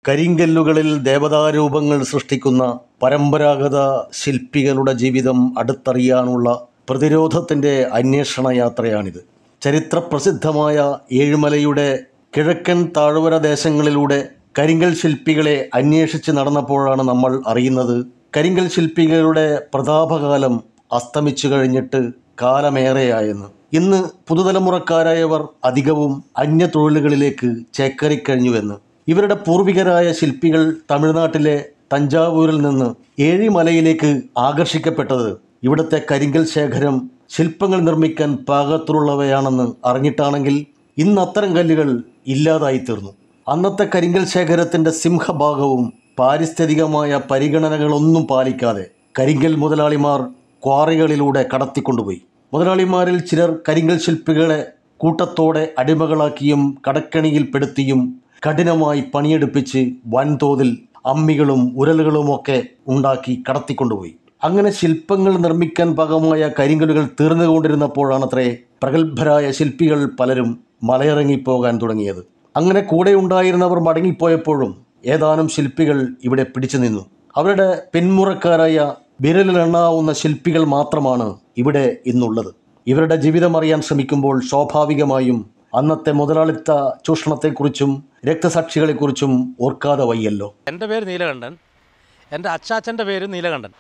കരിങ്കല്ലുകളിൽ ദേവതാരൂപങ്ങൾ സൃഷ്ടിക്കുന്ന പരമ്പരാഗത ശില്പികളുടെ ജീവിതം അടുത്തറിയാനുള്ള പ്രതിരോധത്തിൻ്റെ അന്വേഷണ യാത്രയാണിത് ചരിത്രപ്രസിദ്ധമായ ഏഴുമലയുടെ കിഴക്കൻ താഴ്വര ദേശങ്ങളിലൂടെ കരിങ്കൽ ശില്പികളെ അന്വേഷിച്ച് നടന്നപ്പോഴാണ് നമ്മൾ അറിയുന്നത് കരിങ്കൽ ശില്പികളുടെ പ്രതാപകാലം അസ്തമിച്ചു കഴിഞ്ഞിട്ട് കാലമേറെയായെന്ന് ഇന്ന് പുതുതലമുറക്കാരായവർ അധികവും അന്യതൊഴിലുകളിലേക്ക് ചേക്കേറിക്കഴിഞ്ഞുവെന്ന് ഇവരുടെ പൂർവികരായ ശില്പികൾ തമിഴ്നാട്ടിലെ തഞ്ചാവൂരിൽ നിന്ന് ഏഴിമലയിലേക്ക് ആകർഷിക്കപ്പെട്ടത് ഇവിടുത്തെ കരിങ്കൽ ശേഖരം ശില്പങ്ങൾ നിർമ്മിക്കാൻ പാകത്തിലുള്ളവയാണെന്ന് അറിഞ്ഞിട്ടാണെങ്കിൽ ഇന്ന് അത്തരം കല്ലുകൾ ഇല്ലാതായി തീർന്നു അന്നത്തെ കരിങ്കൽ ശേഖരത്തിൻ്റെ സിംഹഭാഗവും പാരിസ്ഥിതികമായ പരിഗണനകളൊന്നും പാലിക്കാതെ കരിങ്കൽ മുതലാളിമാർ ക്വാറികളിലൂടെ കടത്തിക്കൊണ്ടുപോയി മുതലാളിമാരിൽ ചിലർ കരിങ്കൽ ശില്പികളെ കൂട്ടത്തോടെ അടിമകളാക്കിയും കടക്കണിയിൽപ്പെടുത്തിയും കഠിനമായി പണിയെടുപ്പിച്ച് വൻതോതിൽ അമ്മികളും ഉരലുകളുമൊക്കെ ഉണ്ടാക്കി കടത്തിക്കൊണ്ടുപോയി അങ്ങനെ ശില്പങ്ങൾ നിർമ്മിക്കാൻ പാകമായ കരിങ്കല്ലുകൾ തീർന്നുകൊണ്ടിരുന്നപ്പോഴാണത്രേ പ്രഗത്ഭരായ ശില്പികൾ പലരും മലയിറങ്ങിപ്പോകാൻ തുടങ്ങിയത് അങ്ങനെ കൂടെ ഉണ്ടായിരുന്നവർ മടങ്ങിപ്പോയപ്പോഴും ഏതാനും ശില്പികൾ ഇവിടെ പിടിച്ചു നിന്നു അവരുടെ പിന്മുറക്കാരായ വിരലിലെണ്ണാവുന്ന ശില്പികൾ മാത്രമാണ് ഇവിടെ ഇന്നുള്ളത് ഇവരുടെ ജീവിതം അറിയാൻ ശ്രമിക്കുമ്പോൾ സ്വാഭാവികമായും അന്നത്തെ മുതലാളിത്ത ചൂഷണത്തെക്കുറിച്ചും രക്തസാക്ഷികളെക്കുറിച്ചും ഓർക്കാതെ വയ്യല്ലോ എൻ്റെ പേര് നീലകണ്ഠൻ എൻ്റെ അച്ചാച്ചൻ്റെ പേര് നീലകണ്ഠൻ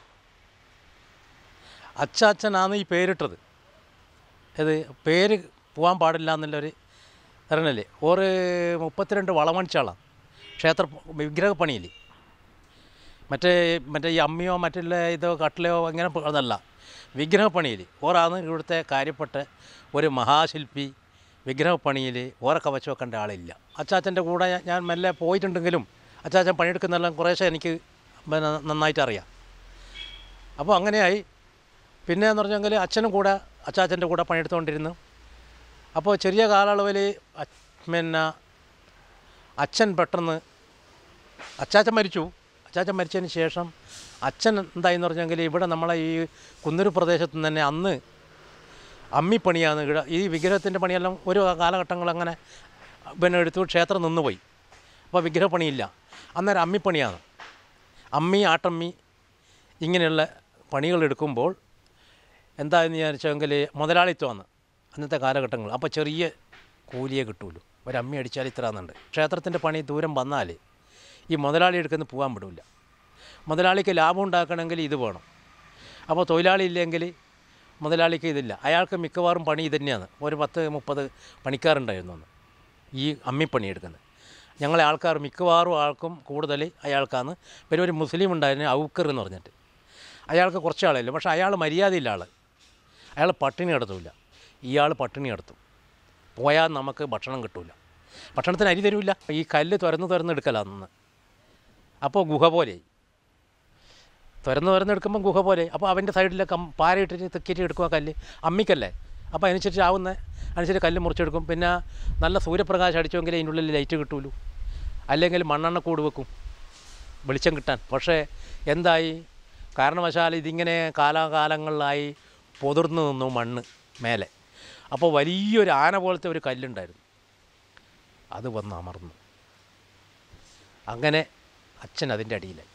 അച്ചാച്ചനാണ് ഈ പേരിട്ടത് ഇത് പേര് പോകാൻ പാടില്ല എന്നുള്ളൊരു അറിയണല്ലേ ഒരു മുപ്പത്തിരണ്ട് വളമണിച്ചാളാണ് ക്ഷേത്ര വിഗ്രഹപ്പണിയിൽ മറ്റേ മറ്റേ ഈ അമ്മിയോ മറ്റുള്ള ഇതോ കട്ടിലയോ അങ്ങനെ പ- അതല്ല വിഗ്രഹപ്പണിയിൽ ഓറാണ് ഇവിടുത്തെ കാര്യപ്പെട്ട ഒരു മഹാശില്പി വിഗ്രഹപ്പണിയിൽ ഓരെ കവച്ച് വെക്കേണ്ട ആളില്ല അച്ചാച്ചൻ്റെ കൂടെ ഞാൻ- ഞാൻ മെല്ലെ പോയിട്ടുണ്ടെങ്കിലും അച്ചാച്ചൻ പണിയെടുക്കുന്നെല്ലാം കുറേശ്ശെ എനിക്ക് പിന്നെ നന്നായിട്ട് അറിയാം അപ്പോൾ അങ്ങനെയായി പിന്നെ എന്ന് പറഞ്ഞെങ്കിൽ അച്ഛനും കൂടെ അച്ചാച്ചൻ്റെ കൂടെ പണിയെടുത്തുകൊണ്ടിരുന്നു അപ്പോൾ ചെറിയ കാലയളവിൽ പിന്നെ അച്ഛൻ പെട്ടെന്ന് അച്ചാച്ചൻ മരിച്ചു അച്ചാച്ചൻ മരിച്ചതിന് ശേഷം അച്ഛൻ എന്തായെന്ന് പറഞ്ഞെങ്കിൽ ഇവിടെ നമ്മളെ ഈ കുന്നൂർ പ്രദേശത്ത് നിന്ന് തന്നെ അന്ന് അമ്മിപ്പണിയാണ് ഇവിടെ ഈ വിഗ്രഹത്തിൻ്റെ പണിയെല്ലാം ഒരു കാലഘട്ടങ്ങൾ അങ്ങനെ പിന്നെ എടുത്തു ക്ഷേത്രം നിന്നുപോയി അപ്പോൾ വിഗ്രഹപ്പണിയില്ല അന്നേരം അമ്മിപ്പണിയാണ് അമ്മി ആട്ടമ്മി ഇങ്ങനെയുള്ള പണികൾ എടുക്കുമ്പോൾ എന്തായെന്ന് വിചാരിച്ചെങ്കിൽ മുതലാളിത്വമാണ് അന്നത്തെ കാലഘട്ടങ്ങൾ അപ്പോൾ ചെറിയ കൂലിയെ കിട്ടുമല്ലോ ഒരമ്മി അടിച്ചാൽ ഇത്ര എന്നുണ്ട് ക്ഷേത്രത്തിൻ്റെ പണി ദൂരം വന്നാൽ ഈ മുതലാളി എടുക്കുന്ന പോകാൻ വിടില്ല മുതലാളിക്ക് ലാഭം ഉണ്ടാക്കണമെങ്കിൽ ഇത് വേണം അപ്പോൾ തൊഴിലാളി ഇല്ലെങ്കിൽ മുതലാളിക്ക് ഇതില്ല അയാൾക്ക് മിക്കവാറും പണി ഇത് തന്നെയാണ് ഒരു പത്ത് മുപ്പത് പണിക്കാരുണ്ടായിരുന്നു അന്ന് ഈ അമ്മിപ്പണി എടുക്കുന്നത് ഞങ്ങളെ ആൾക്കാർ മിക്കവാറും ആൾക്കും കൂടുതൽ അയാൾക്കാണ് പിന്നെ ഒരു മുസ്ലിം ഉണ്ടായിരുന്നു ഔക്കർ എന്ന് പറഞ്ഞിട്ട് അയാൾക്ക് കുറച്ച് ആളില്ല പക്ഷേ അയാൾ മര്യാദയില്ല ആൾ അയാൾ പട്ടിണി കിടത്തൂല ഇയാൾ പട്ടിണി കിടത്തും പോയാൽ നമുക്ക് ഭക്ഷണം കിട്ടൂല ഭക്ഷണത്തിന് അരി തരൂല ഈ കല്ല് തുറന്ന് തുറന്ന് എടുക്കലാണ് അന്ന് അപ്പോൾ ഗുഹ പോലെയായി തുറന്ന് തുറന്നെടുക്കുമ്പോൾ ഗുഹ പോലെ അപ്പോൾ അവൻ്റെ സൈഡിൽ കം പാരയിട്ടിട്ട് തെക്കിയിട്ട് എടുക്കുക കല്ല് അമ്മിക്കല്ലേ അപ്പോൾ അതിനനുസരിച്ച് ആവുന്ന അനുസരിച്ച് കല്ല് മുറിച്ചെടുക്കും പിന്നെ നല്ല സൂര്യപ്രകാശം അടിച്ചുവെങ്കിൽ അതിൻ്റെ ഉള്ളിൽ ലൈറ്റ് കിട്ടൂലൂ അല്ലെങ്കിൽ മണ്ണെണ്ണ കൂട് വെക്കും വെളിച്ചം കിട്ടാൻ പക്ഷേ എന്തായി കാരണവശാൽ ഇതിങ്ങനെ കാലാകാലങ്ങളിലായി പൊതിർന്നു നിന്നു മണ്ണ് മേലെ അപ്പോൾ വലിയൊരു ആന പോലത്തെ ഒരു കല്ലുണ്ടായിരുന്നു അത് വന്ന് അമർന്നു അങ്ങനെ അച്ഛൻ അതിൻ്റെ അടിയിലായി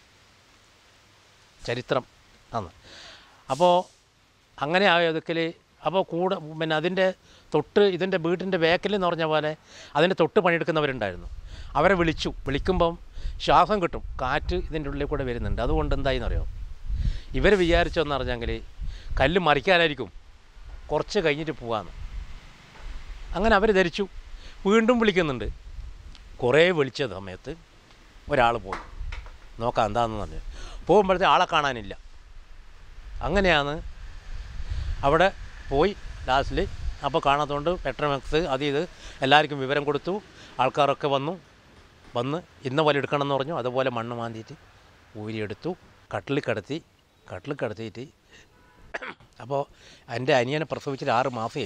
ചരിത്രം ആണ് അപ്പോൾ അങ്ങനെ ആയതൊക്കെ അപ്പോൾ കൂടെ പിന്നെ അതിൻ്റെ തൊട്ട് ഇതിൻ്റെ വീട്ടിൻ്റെ വേക്കൽ എന്ന് പറഞ്ഞ പോലെ അതിൻ്റെ തൊട്ട് പണിയെടുക്കുന്നവരുണ്ടായിരുന്നു അവരെ വിളിച്ചു വിളിക്കുമ്പം ശ്വാസം കിട്ടും കാറ്റ് ഇതിൻ്റെ ഉള്ളിൽ കൂടെ വരുന്നുണ്ട് അതുകൊണ്ട് എന്തായിന്ന് അറിയോ ഇവർ വിചാരിച്ചോന്ന് പറഞ്ഞെങ്കിൽ കല്ല് മറിക്കാനായിരിക്കും കുറച്ച് കഴിഞ്ഞിട്ട് പോകാമെന്ന് അങ്ങനെ അവർ ധരിച്ചു വീണ്ടും വിളിക്കുന്നുണ്ട് കുറേ വിളിച്ച സമയത്ത് ഒരാൾ പോയി നോക്കാം എന്താണെന്ന് പറഞ്ഞു പോകുമ്പോഴത്തെ ആളെ കാണാനില്ല അങ്ങനെയാണ് അവിടെ പോയി ലാസ്റ്റിൽ അപ്പോൾ കാണാത്തതുകൊണ്ട് പെട്രോമാക്സ് അത് ഇത് എല്ലാവർക്കും വിവരം കൊടുത്തു ആൾക്കാരൊക്കെ വന്നു വന്ന് ഇന്ന പോലെ എടുക്കണം എന്ന് പറഞ്ഞു അതുപോലെ മണ്ണ് മാന്തിയിട്ട് ഊരിയെടുത്തു കട്ടിൽ കിടത്തി കട്ടിൽ കിടത്തിയിട്ട് അപ്പോൾ എൻ്റെ അനിയനെ പ്രസവിച്ചിട്ട് ആറ് മാസമായി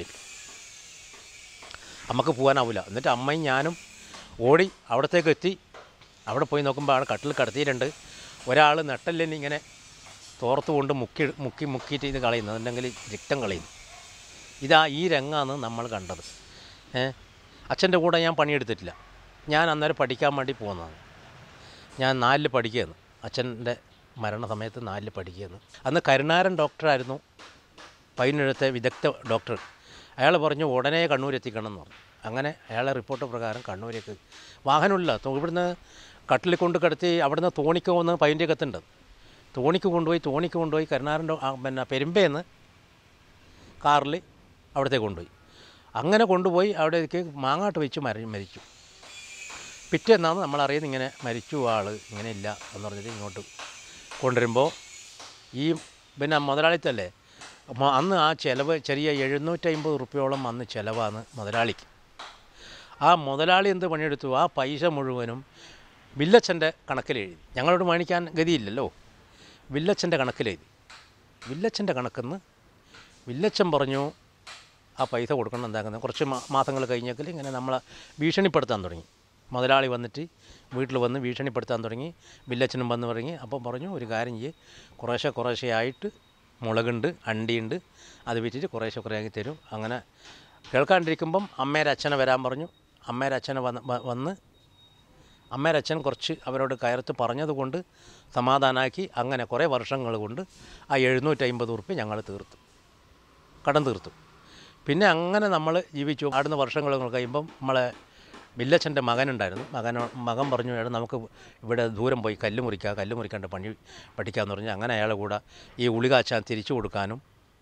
നമുക്ക് പോകാനാവില്ല എന്നിട്ട് അമ്മയും ഞാനും ഓടി അവിടത്തേക്ക് എത്തി അവിടെ പോയി നോക്കുമ്പോൾ അവിടെ കട്ടിൽ കിടത്തിയിട്ടുണ്ട് ഒരാൾ നട്ടല്ലിന് ഇങ്ങനെ തോർത്ത് കൊണ്ട് മുക്കി മുക്കി മുക്കിയിട്ട് ഇത് കളയുന്നു അതുണ്ടെങ്കിൽ രക്തം കളയുന്നു ഇതാ ഈ രംഗമാണ് നമ്മൾ കണ്ടത് ഏ അച്ഛൻ്റെ കൂടെ ഞാൻ പണിയെടുത്തിട്ടില്ല ഞാൻ അന്നേരം പഠിക്കാൻ വേണ്ടി പോകുന്നതാണ് ഞാൻ നാലിൽ പഠിക്കുകയെന്ന് അച്ഛൻ്റെ മരണസമയത്ത് നാലിൽ പഠിക്കുകയെന്ന് അന്ന് കരുണാരൻ ഡോക്ടറായിരുന്നു പയ്യന്നൂരത്തെ വിദഗ്ധ ഡോക്ടർ അയാൾ പറഞ്ഞു ഉടനെ കണ്ണൂർ എത്തിക്കണം എന്ന് പറഞ്ഞു അങ്ങനെ അയാളെ റിപ്പോർട്ട് പ്രകാരം കണ്ണൂരേക്ക് വാഹനമില്ല തോ- ഇവിടുന്ന് കട്ടിൽ കൊണ്ട് കിടത്തി അവിടുന്ന് തോണിക്ക് വന്ന് പയ്യൻ്റെ എത്തുണ്ട് തോണിക്ക് കൊണ്ടുപോയി തോണിക്ക് കൊണ്ടുപോയി കരുണാരൻ ഡോ- ആ, പിന്നെ പെരുമ്പേന്ന് കാറിൽ അവിടത്തേക്ക് കൊണ്ടുപോയി അങ്ങനെ കൊണ്ടുപോയി അവിടേക്ക് മാങ്ങാട്ട് വെച്ച് മര മരിച്ചു പിറ്റേന്നാണ് നമ്മൾ അറിയുന്നത് ഇങ്ങനെ മരിച്ചു ആൾ ഇങ്ങനെ ഇല്ല എന്ന് പറഞ്ഞിട്ട് ഇങ്ങോട്ട് കൊണ്ടുവരുമ്പോൾ ഈ പിന്നെ മുതലാളിത്തല്ലേ മ- അന്ന് ആ ചിലവ് ചെറിയ എഴുന്നൂറ്റമ്പത് റുപ്യോളം അന്ന് ചിലവാണ് മുതലാളിക്ക് ആ മുതലാളി എന്ത് പണിയെടുത്തു ആ പൈസ മുഴുവനും വില്ലച്ചൻ്റെ കണക്കിലെഴുതി ഞങ്ങളോട് മേടിക്കാൻ ഗതിയില്ലല്ലോ വില്ലച്ചൻ്റെ കണക്കിലെഴുതി വില്ലച്ചൻ്റെ കണക്കെന്ന് വില്ലച്ചൻ പറഞ്ഞു ആ പൈസ കൊടുക്കണം എന്താക്കുന്നത് കുറച്ച് മാസങ്ങൾ കഴിഞ്ഞെങ്കിൽ ഇങ്ങനെ നമ്മളെ ഭീഷണിപ്പെടുത്താൻ തുടങ്ങി മുതലാളി വന്നിട്ട് വീട്ടിൽ വന്ന് ഭീഷണിപ്പെടുത്താൻ തുടങ്ങി വില്ലച്ചനും വന്ന് തുടങ്ങി അപ്പം പറഞ്ഞു ഒരു കാര്യം ചെയ്യ് കുറേശ്ശെ കുറേശ്ശെ ആയിട്ട് മുളകുണ്ട് അണ്ടിയുണ്ട് അത് വിറ്റിട്ട് കുറേശ്ശെ കുറേ ആക്കി തരും അങ്ങനെ കേൾക്കാണ്ടിരിക്കുമ്പം അമ്മേരെ അച്ഛനെ വരാൻ പറഞ്ഞു അമ്മേരെ അച്ഛനെ വന്ന് വ- വന്ന് അമ്മേരെ അച്ഛൻ കുറച്ച് അവരോട് കയർത്ത് പറഞ്ഞതുകൊണ്ട് സമാധാനമാക്കി അങ്ങനെ കുറേ വർഷങ്ങൾ കൊണ്ട് ആ എഴുന്നൂറ്റമ്പത് ഉറുപ്പ്യ ഞങ്ങൾ തീർത്തു കടം തീർത്തു പിന്നെ അങ്ങനെ നമ്മൾ ജീവിച്ചു ആടുന്ന വർഷങ്ങൾ കഴിയുമ്പം നമ്മളെ വില്ലച്ചൻ്റെ മകനുണ്ടായിരുന്നു മകനോ മകൻ പറഞ്ഞു എടാ നമുക്ക് ഇവിടെ ദൂരം പോയി കല്ല് മുറിക്കുക കല്ല് മുറിക്കാണ്ട് പണി പഠിക്കാമെന്ന് പറഞ്ഞ് അങ്ങനെ അയാളെ കൂടെ ഈ ഉളികാച്ചാൻ തിരിച്ചു കൊടുക്കാനും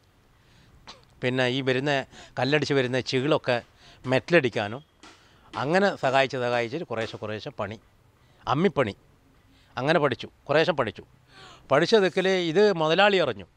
പിന്നെ ഈ വരുന്ന കല്ലടിച്ച് വരുന്ന ചികളൊക്കെ മെറ്റലടിക്കാനും അങ്ങനെ സഹായിച്ച് സഹായിച്ചിട്ട് കുറേശ്ശെ കുറേശ്ശെ പണി അമ്മിപ്പണി അങ്ങനെ പഠിച്ചു കുറേശ്ശെ പഠിച്ചു പഠിച്ചതൊക്കെ ഇത് മുതലാളി അറിഞ്ഞു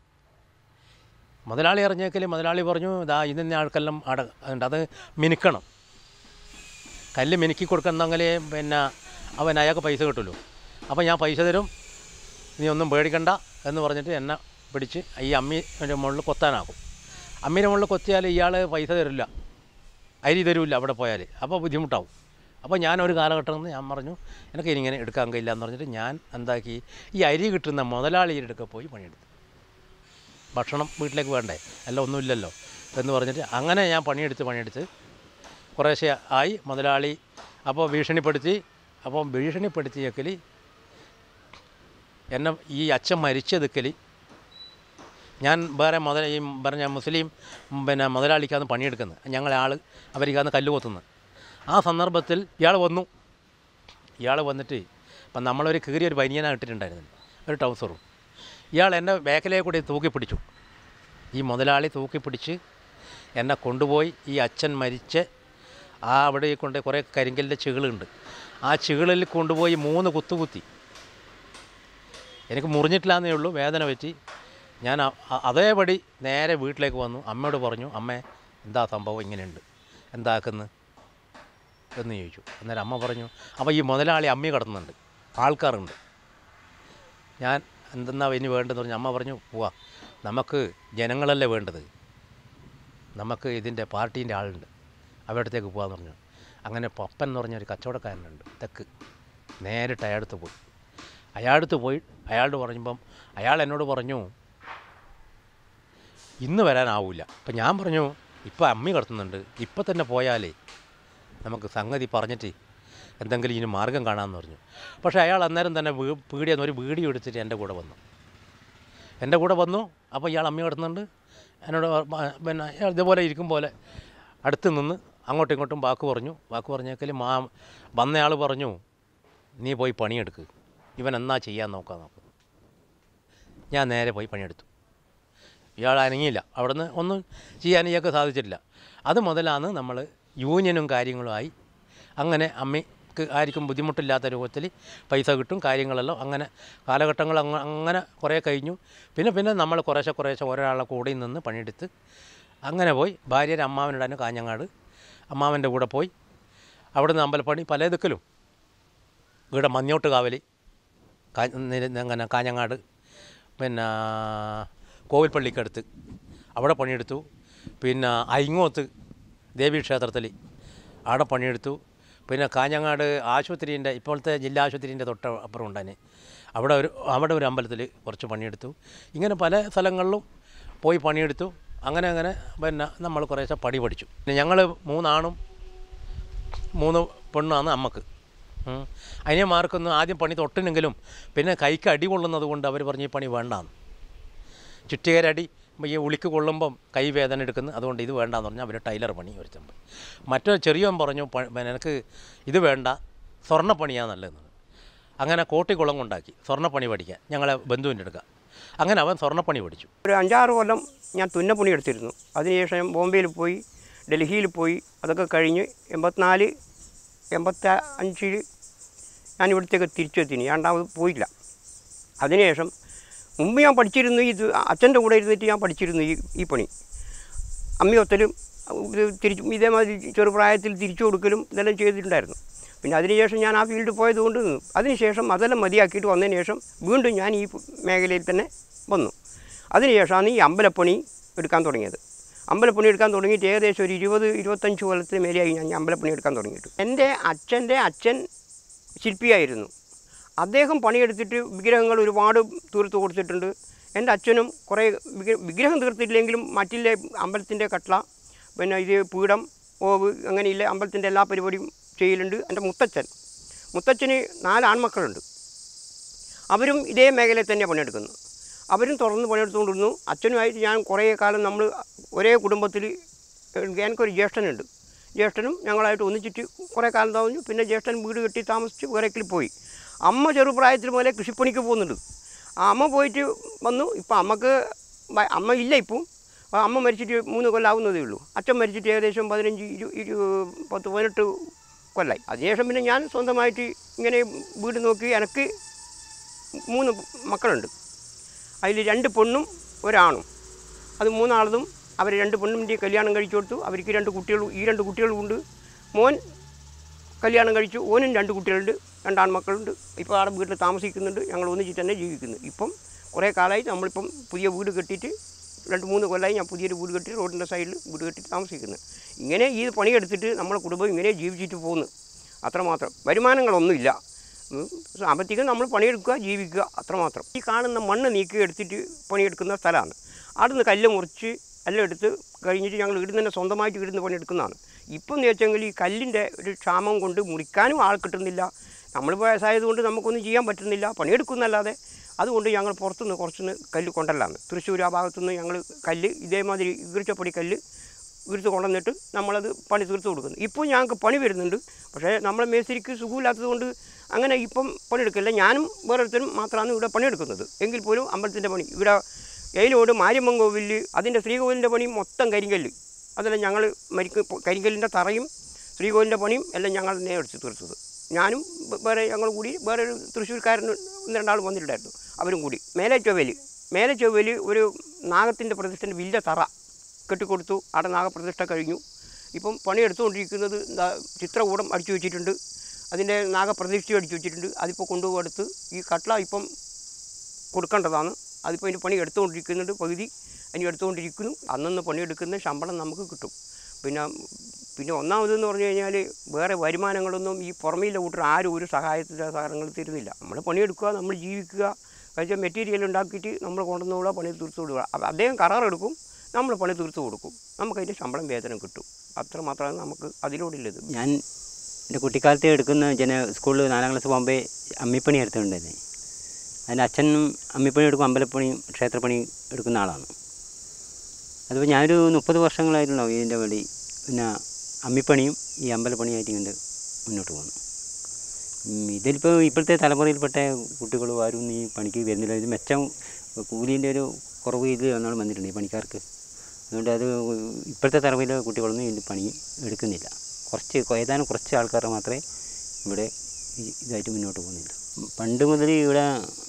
മുതലാളി അറിഞ്ഞേക്കൽ മുതലാളി പറഞ്ഞു ഇതാ ഇന്ന ആൾക്കെല്ലാം അട ഉണ്ട് അത് മിനുക്കണം കല്ല് മിനുക്കി കൊടുക്കുന്നെങ്കിൽ പിന്നെ അവൻ അയാൾക്ക് പൈസ കിട്ടുമല്ലോ അപ്പോൾ ഞാൻ പൈസ തരും നീ ഒന്നും പേടിക്കണ്ട എന്ന് പറഞ്ഞിട്ട് എന്നെ പിടിച്ച് ഈ അമ്മീൻ്റെ മുകളിൽ കൊത്താനാക്കും അമ്മീൻ്റെ മുകളിൽ കൊത്തിയാൽ ഇയാൾ പൈസ തരില്ല അരി തരില്ല അവിടെ പോയാൽ അപ്പോൾ ബുദ്ധിമുട്ടാവും അപ്പോൾ ഞാനൊരു കാലഘട്ടം ഞാൻ പറഞ്ഞു എനിക്ക് ഇങ്ങനെ എടുക്കാൻ കഴിയില്ല എന്ന് പറഞ്ഞിട്ട് ഞാൻ എന്താക്കി ഈ അരി കിട്ടുന്ന മുതലാളിയുടെ അടുക്ക പോയി പണിയെടുത്തു ഭക്ഷണം വീട്ടിലേക്ക് വേണ്ടേ എല്ലാം ഒന്നുമില്ലല്ലോ എന്ന് പറഞ്ഞിട്ട് അങ്ങനെ ഞാൻ പണിയെടുത്ത് പണിയെടുത്ത് കുറേശ്ശെ ആയി മുതലാളി അപ്പോൾ ഭീഷണിപ്പെടുത്തി അപ്പോൾ ഭീഷണിപ്പെടുത്തിയേക്കൽ എന്നെ ഈ അച്ഛൻ മരിച്ചതെക്കൽ ഞാൻ വേറെ മുതല ഈ പറഞ്ഞ മുസ്ലിം ഉം, പിന്നെ മുതലാളിക്കാന്ന് പണിയെടുക്കുന്നത് ഞങ്ങളെ ആൾ അവർക്കാന്ന് കല്ല് കൊത്തുന്നത് ആ സന്ദർഭത്തിൽ ഇയാൾ വന്നു ഇയാൾ വന്നിട്ട് ഇപ്പം നമ്മളൊരു കീറിയ ഒരു ബനിയനാണ് ഇട്ടിട്ടുണ്ടായിരുന്നു ഒരു ട്രൗസറും ഇയാൾ എന്നെ ബാക്കിലേ കൂടി തൂക്കി പിടിച്ചു ഈ മുതലാളി തൂക്കി പിടിച്ച് എന്നെ കൊണ്ടുപോയി ഈ അച്ഛൻ മരിച്ച് ആ അവിടെ കൊണ്ട് കുറേ കരിങ്കലിൻ്റെ ചികളുണ്ട് ആ ചികളിൽ കൊണ്ടുപോയി മൂന്ന് കുത്തുകുത്തി എനിക്ക് മുറിഞ്ഞിട്ടില്ലാന്നേ ഉള്ളൂ വേദന പറ്റി ഞാൻ അ- അ- അതേപടി നേരെ വീട്ടിലേക്ക് വന്നു അമ്മയോട് പറഞ്ഞു അമ്മേ എന്താ സംഭവം ഇങ്ങനെയുണ്ട് എന്താക്കുന്നു എന്ന് ചോദിച്ചു അന്നേരം അമ്മ പറഞ്ഞു അപ്പോൾ ഈ മുതലാളി അമ്മി കിടന്നുണ്ട് ആൾക്കാരുണ്ട് ഞാൻ എന്തെന്നാ ഇനി വേണ്ടതെന്ന് പറഞ്ഞു അമ്മ പറഞ്ഞു പോവാ നമുക്ക് ജനങ്ങളല്ലേ വേണ്ടത് നമുക്ക് ഇതിൻ്റെ പാർട്ടീൻ്റെ ആളുണ്ട് അവരുടെ അടുത്തേക്ക് പോകാമെന്ന് പറഞ്ഞു അങ്ങനെ പപ്പൻ എന്ന് പറഞ്ഞ ഒരു കച്ചവടക്കാരനുണ്ട് തെക്ക് നേരിട്ട് അയാളടുത്ത് പോയി അയാളടുത്ത് പോയി അയാളോട് പറഞ്ഞപ്പം അയാൾ എന്നോട് പറഞ്ഞു ഇന്ന് വരാനാവില്ല അപ്പം ഞാൻ പറഞ്ഞു ഇപ്പം അമ്മി കിടത്തുന്നുണ്ട് ഇപ്പം തന്നെ പോയാലേ നമുക്ക് സംഗതി പറഞ്ഞിട്ട് എന്തെങ്കിലും ഇനി മാർഗം കാണാമെന്ന് പറഞ്ഞു പക്ഷേ അയാൾ അന്നേരം തന്നെ വീ പീടിയെന്ന് ഒരു വീഡിയോ എടുത്തിട്ട് എൻ്റെ കൂടെ വന്നു എൻ്റെ കൂടെ വന്നു അപ്പോൾ ഇയാൾ അമ്മി കിടന്നുണ്ട് എന്നോട് പ- പിന്നെ ഇയാൾ ഇതുപോലെ ഇരിക്കും പോലെ അടുത്ത് നിന്ന് അങ്ങോട്ടും ഇങ്ങോട്ടും വാക്ക് പറഞ്ഞു വാക്ക് പറഞ്ഞേക്കൽ മാ വന്നയാൾ പറഞ്ഞു നീ പോയി പണിയെടുക്ക് ഇവൻ എന്നാ ചെയ്യാൻ നോക്കാൻ നോക്കും ഞാൻ നേരെ പോയി പണിയെടുത്തു ഇയാൾ അനങ്ങിയില്ല അവിടുന്ന് ഒന്നും ചെയ്യാൻ ഇയാൾക്ക് സാധിച്ചിട്ടില്ല അത് മുതലാണ് നമ്മൾ യൂണിയനും കാര്യങ്ങളുമായി അങ്ങനെ അമ്മയ്ക്ക് ആർക്കും ബുദ്ധിമുട്ടില്ലാത്ത രൂപത്തിൽ പൈസ കിട്ടും കാര്യങ്ങളെല്ലാം അങ്ങനെ കാലഘട്ടങ്ങൾ അങ്ങ അങ്ങനെ കുറേ കഴിഞ്ഞു പിന്നെ പിന്നെ നമ്മൾ കുറേശ്ശെ കുറേശ്ശെ ഒരാളെ കൂടെ നിന്ന് പണിയെടുത്ത് അങ്ങനെ പോയി ഭാര്യയുടെ അമ്മാവനുണ്ടായിരുന്നു കാഞ്ഞങ്ങാട് അമ്മാവൻ്റെ കൂടെ പോയി അവിടുന്ന് അമ്പലപ്പണി പല ദിക്കിലും ഇവിടെ മഞ്ഞോട്ട് കാവലി കാ നിര- അങ്ങനെ കാഞ്ഞങ്ങാട് പിന്നെ കോവിൽപ്പള്ളിക്കടുത്ത് അവിടെ പണിയെടുത്തു പിന്നെ അയിങ്ങോത്ത് ദേവീക്ഷേത്രത്തിൽ അവിടെ പണിയെടുത്തു പിന്നെ കാഞ്ഞങ്ങാട് ആശുപത്രീൻ്റെ ഇപ്പോഴത്തെ ജില്ലാ ആശുപത്രീൻ്റെ തൊട്ട് അപ്പുറം ഉണ്ടാനെ അവിടെ ഒരു അവിടെ ഒരു അമ്പലത്തിൽ കുറച്ച് പണിയെടുത്തു ഇങ്ങനെ പല സ്ഥലങ്ങളിലും പോയി പണിയെടുത്തു അങ്ങനെ അങ്ങനെ പിന്നെ നമ്മൾ കുറേശ്ശെ പണി പഠിച്ചു പിന്നെ ഞങ്ങൾ മൂന്നാണും മൂന്ന് പെണ്ണാണ് അമ്മക്ക് ഉം. അനിയന്മാർക്കൊന്നും ആദ്യം പണി തൊട്ടിനെങ്കിലും പിന്നെ കൈക്ക് അടി കൊള്ളുന്നത് കൊണ്ട് അവർ പറഞ്ഞ് ഈ പണി വേണ്ടാന്ന് ചുറ്റികരടി ഈ ഉളിക്ക് കൊള്ളുമ്പം കൈ വേദന എടുക്കുന്നു അതുകൊണ്ട് ഇത് വേണ്ടാന്ന് പറഞ്ഞാൽ അവർ ടൈലർ പണി ഒരുത്തൻ പോയി മറ്റൊരു ചെറിയവൻ പറഞ്ഞു "പ- എനിക്ക് ഇത് വേണ്ട സ്വർണ്ണപ്പണിയാണ് നല്ലതെന്ന് അങ്ങനെ കോട്ടിക്കുളം കൊണ്ടാക്കി സ്വർണ്ണപ്പണി പഠിക്കാൻ ഞങ്ങളെ ബന്ധുവിൻ്റെ എടുക്കുക അങ്ങനെ അവൻ സ്വർണ്ണപ്പണി പഠിച്ചു ഒരു അഞ്ചാറ് കൊല്ലം ഞാൻ തുന്നപ്പണി എടുത്തിരുന്നു അതിനുശേഷം ബോംബെയിൽ പോയി ഡൽഹിയിൽ പോയി അതൊക്കെ കഴിഞ്ഞ് എൺപത്തിനാല് എൺപത്തി അഞ്ചിൽ ഞാൻ ഇവിടത്തേക്ക് തിരിച്ചെത്തിന് രണ്ടാമത് പോയില്ല അതിനുശേഷം മുമ്പ് ഞാൻ പഠിച്ചിരുന്നു ഇത് അച്ഛൻ്റെ കൂടെ ഇരുന്നിട്ട് ഞാൻ പഠിച്ചിരുന്നു ഈ ഈ പണി അമ്മിയൊത്തലും ഇത് തിരിച്ചു ഇതേമാതിരി ചെറുപ്രായത്തിൽ തിരിച്ചു കൊടുക്കലും ഇതെല്ലാം ചെയ്തിട്ടുണ്ടായിരുന്നു പിന്നെ അതിനുശേഷം ഞാൻ ആ ഫീൽഡിൽ പോയതുകൊണ്ട് നിന്നു അതിനുശേഷം അതെല്ലാം മതിയാക്കിയിട്ട് വന്നതിന് ശേഷം വീണ്ടും ഞാൻ ഈ മേഖലയിൽ തന്നെ വന്നു അതിനുശേഷമാണ് ഈ അമ്പലപ്പണി എടുക്കാൻ തുടങ്ങിയത് അമ്പലപ്പണി എടുക്കാൻ തുടങ്ങിയിട്ട് ഏകദേശം ഒരു ഇരുപത് ഇരുപത്തഞ്ച് കൊല്ലത്തിന് മേലെയായി ഞാൻ ഈ അമ്പലപ്പണി എടുക്കാൻ തുടങ്ങിയിട്ട് എൻ്റെ അച്ഛൻ്റെ അച്ഛൻ ശില്പിയായിരുന്നു അദ്ദേഹം പണിയെടുത്തിട്ട് വിഗ്രഹങ്ങൾ ഒരുപാട് തീർത്ത് കൊടുത്തിട്ടുണ്ട് എൻ്റെ അച്ഛനും കുറേ വിഗ്ര- വിഗ്രഹം തീർത്തിട്ടില്ലെങ്കിലും മറ്റില്ലേ അമ്പലത്തിൻ്റെ കട്ട്ള പിന്നെ ഇത് പീഠം ഓവ് അങ്ങനെയില്ല അമ്പലത്തിൻ്റെ എല്ലാ പരിപാടിയും ചെയ്യലുണ്ട് എൻ്റെ മുത്തച്ഛൻ മുത്തച്ഛന് നാല് ആൺമക്കളുണ്ട് അവരും ഇതേ മേഖലയിൽ തന്നെയാണ് പണിയെടുക്കുന്നത് അവരും തുറന്ന് പണിയെടുത്തുകൊണ്ടിരുന്നു അച്ഛനുമായിട്ട് ഞാൻ കുറേ കാലം നമ്മൾ ഒരേ കുടുംബത്തിൽ എനിക്കൊരു ജ്യേഷ്ഠനുണ്ട് ജ്യേഷ്ഠനും ഞങ്ങളായിട്ട് ഒന്നിച്ചിട്ട് കുറേ കാലം താമസിച്ചു പിന്നെ ജ്യേഷ്ഠൻ വീട് കെട്ടി താമസിച്ച് വേറെക്കിൽ പോയി അമ്മ ചെറുപ്രായത്തിൽ മുതലേ കൃഷിപ്പണിക്ക് പോകുന്നുണ്ട് ആ അമ്മ പോയിട്ട് വന്നു ഇപ്പം അമ്മക്ക് വ- അമ്മ ഇല്ല ഇപ്പം ആ അമ്മ മരിച്ചിട്ട് മൂന്ന് കൊല്ലാവുന്നതേ ഉള്ളൂ അച്ഛൻ മരിച്ചിട്ട് ഏകദേശം പതിനഞ്ച് ഇരു ഇരു പത്ത് പതിനെട്ട് കൊല്ലായി അതിനുശേഷം പിന്നെ ഞാൻ സ്വന്തമായിട്ട് ഇങ്ങനെ വീട് നോക്കി എനിക്ക് മൂന്ന് മക്കളുണ്ട് അതിൽ രണ്ട് പെണ്ണും ഒരാണും അത് മൂന്നാളതും അവർ രണ്ട് പെണ്ണിൻ്റെ കല്യാണം കഴിച്ചു കൊടുത്തു അവർക്ക് രണ്ട് കുട്ടികളും ഈ രണ്ട് കുട്ടികളും ഉണ്ട് മോൻ കല്യാണം കഴിച്ചു ഓനും രണ്ട് കുട്ടികളുണ്ട് രണ്ടാൺമക്കളുണ്ട് ഇപ്പോൾ അവിടെ വീട്ടിൽ താമസിക്കുന്നുണ്ട് ഞങ്ങൾ ഒന്നിച്ചിട്ട് തന്നെ ജീവിക്കുന്നു ഇപ്പം കുറേ കാലമായി നമ്മളിപ്പം പുതിയ വീട് കെട്ടിയിട്ട് രണ്ട് മൂന്ന് കൊല്ലമായി ഞാൻ പുതിയൊരു വീട് കെട്ടി റോഡിൻ്റെ സൈഡിൽ വീട് കെട്ടി താമസിക്കുന്നത് ഇങ്ങനെ ഈ പണിയെടുത്തിട്ട് നമ്മുടെ കുടുംബം ഇങ്ങനെ ജീവിച്ചിട്ട് പോകുന്നു അത്രമാത്രം വരുമാനങ്ങളൊന്നുമില്ല ഉം. സാമ്പത്തികം നമ്മൾ പണിയെടുക്കുക ജീവിക്കുക അത്രമാത്രം ഈ കാണുന്ന മണ്ണ് നീക്കി എടുത്തിട്ട് പണിയെടുക്കുന്ന സ്ഥലമാണ് അവിടുന്ന് കല്ല് മുറിച്ച് എല്ലാം എടുത്ത് കഴിഞ്ഞിട്ട് ഞങ്ങൾ ഇവിടുന്ന് തന്നെ സ്വന്തമായിട്ട് ഇവിടുന്ന് പണിയെടുക്കുന്നതാണ് ഇപ്പം എന്ന് വെച്ചെങ്കിൽ ഈ കല്ലിൻ്റെ ഒരു ക്ഷാമം കൊണ്ട് മുറിക്കാനും ആൾ കിട്ടുന്നില്ല നമ്മൾ വയസ്സായതുകൊണ്ട് നമുക്കൊന്നും ചെയ്യാൻ പറ്റുന്നില്ല പണിയെടുക്കുന്നല്ലാതെ അതുകൊണ്ട് ഞങ്ങൾ പുറത്തുനിന്ന് കുറച്ചുനിന്ന് കല്ല് കൊണ്ടല്ലാണ് തൃശ്ശൂർ ആ ഭാഗത്തുനിന്ന് ഞങ്ങൾ കല്ല് ഇതേമാതിരി ഈർച്ചപ്പൊടി കല്ല് വീർത്ത് കൊണ്ടുവന്നിട്ട് നമ്മളത് പണി തീർത്ത് കൊടുക്കുന്നു ഇപ്പോൾ ഞങ്ങൾക്ക് പണി വരുന്നുണ്ട് പക്ഷേ നമ്മളെ മേസ്തിരിക്ക് സുഖമില്ലാത്തത് കൊണ്ട് അങ്ങനെ ഇപ്പം പണിയെടുക്കില്ല ഞാനും വേറൊരുത്തരും മാത്രമാണ് ഇവിടെ പണിയെടുക്കുന്നത് എങ്കിൽ പോലും അമ്പലത്തിൻ്റെ പണി ഇവിടെ ഏലോട് മാര്യമ്മൻ കോവിലിൽ അതിൻ്റെ ശ്രീകോവിലിൻ്റെ പണി മൊത്തം കരിങ്കല്ല് അതെല്ലാം ഞങ്ങൾ മരിക്കും കരിങ്കല്ലിൻ്റെ തറയും ശ്രീകോവിലിൻ്റെ പണിയും എല്ലാം ഞങ്ങൾ തന്നെ എടുത്ത് തീർത്തത് ഞാനും വേ- വേറെ ഞങ്ങൾ കൂടി വേറെ ഒരു തൃശ്ശൂർക്കാരൻ ഒന്ന് രണ്ടാൾ വന്നിട്ടുണ്ടായിരുന്നു അവരും കൂടി മേലെ ചൊവ്വല് മേലെ ചൊവ്വല് ഒരു നാഗത്തിൻ്റെ പ്രതിഷ്ഠൻ്റെ വലിയ തറ കെട്ടിക്കൊടുത്തു അവിടെ നാഗപ്രതിഷ്ഠ കഴിഞ്ഞു ഇപ്പം പണിയെടുത്തുകൊണ്ടിരിക്കുന്നത് ദാ ചിത്രകൂടം അടിച്ചു വെച്ചിട്ടുണ്ട് അതിൻ്റെ നാഗപ്രതിഷ്ഠ അടിച്ചു വെച്ചിട്ടുണ്ട് അതിപ്പോൾ കൊണ്ടുപോയെടുത്ത് ഈ കട്ട്ള ഇപ്പം കൊടുക്കേണ്ടതാണ് അതിപ്പോൾ അതിൻ്റെ പണി എടുത്തുകൊണ്ടിരിക്കുന്നുണ്ട് പകുതി അതിന് എടുത്തുകൊണ്ടിരിക്കുന്നു അന്നന്ന് പണിയെടുക്കുന്ന ശമ്പളം നമുക്ക് കിട്ടും പിന്നെ പിന്നെ ഒന്നാമതെന്ന് പറഞ്ഞു കഴിഞ്ഞാൽ വേറെ വരുമാനങ്ങളൊന്നും ഈ പുറമേലെ കൂട്ടർ ആരും ഒരു സഹായത്തിൻ്റെ സഹകരണങ്ങൾ തരുന്നില്ല നമ്മൾ പണിയെടുക്കുക നമ്മൾ ജീവിക്കുക കഴിച്ചാൽ മെറ്റീരിയൽ ഉണ്ടാക്കിയിട്ട് നമ്മൾ കൊണ്ടുവന്നുകൂടെ പണി തീർത്ത് കൊടുക്കുക അപ്പോൾ അദ്ദേഹം കരാറെടുക്കും നമ്മൾ പണി തീർത്ത് കൊടുക്കും നമുക്കതിൻ്റെ ശമ്പളം വേതനം കിട്ടും അത്ര മാത്രമാണ് നമുക്ക് അതിലൂടെയുള്ളത് ഞാൻ എൻ്റെ കുട്ടിക്കാലത്ത് എടുക്കുന്ന ജന സ്കൂളിൽ നാലാം ക്ലാസ് പോകുമ്പോൾ അമ്മിപ്പണി എടുത്തിട്ടുണ്ടായിരുന്നേ അതിന് അച്ഛനും അമ്മിപ്പണി എടുക്കും അമ്പലപ്പണിയും ക്ഷേത്രപ്പണി എടുക്കുന്ന ആളാണ് അതിപ്പോൾ ഞാനൊരു മുപ്പത് വർഷങ്ങളായിട്ടുണ്ടാവും ഇതിൻ്റെ വേണ്ടി പിന്നെ അമ്മിപ്പണിയും ഈ അമ്പലപ്പണിയായിട്ട് ഇങ്ങനെ മുന്നോട്ട് പോകുന്നു ഉം, ഇതിലിപ്പോൾ ഇപ്പോഴത്തെ തലമുറയിൽപ്പെട്ട കുട്ടികൾ ആരും ഈ പണിക്ക് വരുന്നില്ല ഇത് മെച്ചം കൂലീൻ്റെ ഒരു കുറവ് ഇത് എന്നാണ് വന്നിട്ടുണ്ട് ഈ പണിക്കാർക്ക് അതുകൊണ്ട് അത് ഇപ്പോഴത്തെ തലമുറയിലെ കുട്ടികളൊന്നും ഇതിൻ്റെ പണി എടുക്കുന്നില്ല കുറച്ച് ഏതാനും കുറച്ച് ആൾക്കാർ മാത്രമേ ഇവിടെ ഈ ഇതായിട്ട് മുന്നോട്ട് പോകുന്നില്ല പണ്ട് മുതൽ ഇവിടെ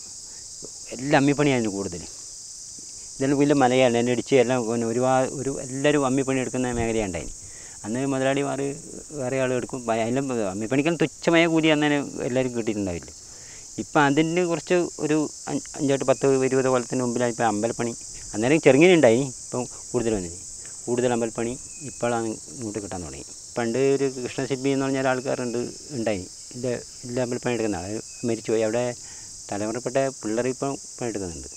എല്ലാം അമ്മിപ്പണിയായിരുന്നു കൂടുതൽ ഇതെല്ലാം വലിയ മലയാണ് എന്നെ ഇടിച്ച് എല്ലാം പിന്നെ ഒരുപാട് ഒരു എല്ലാവരും അമ്മിപ്പണി എടുക്കുന്ന മേഖലയുണ്ടായി അന്ന് മുതലാളിമാർ വേറെ ആൾ എടുക്കും പ- അതിലും അമ്മിപ്പണിക്കാൻ തുച്ഛമായ കൂലി അന്നേരം എല്ലാവരും കിട്ടിയിട്ടുണ്ടാവില്ല ഇപ്പം അതിന് കുറച്ച് ഒരു അഞ്ച് അഞ്ചെട്ട് പത്ത് ഇരുപത് കൊല്ലത്തിന് മുമ്പിലാണ് ഇപ്പോൾ അമ്പലപ്പണി അന്നേരം ചെറുങ്ങനെ ഉണ്ടായി ഇപ്പം കൂടുതൽ വന്നിന് കൂടുതൽ അമ്പലപ്പണി ഇപ്പോഴാണ് ഇങ്ങോട്ട് കിട്ടാൻ തുടങ്ങി പണ്ട് ഒരു കൃഷ്ണശില്പി എന്ന് പറഞ്ഞ ഒരാൾക്കാരുണ്ട് ഉണ്ടായി ഇല്ല ഇല്ല അമ്പലപ്പണി എടുക്കുന്ന ആൾ മരിച്ചുപോയി അവിടെ തലമുറപ്പെട്ട പിള്ളേർ ഇപ്പം പണിയെടുക്കുന്നുണ്ട്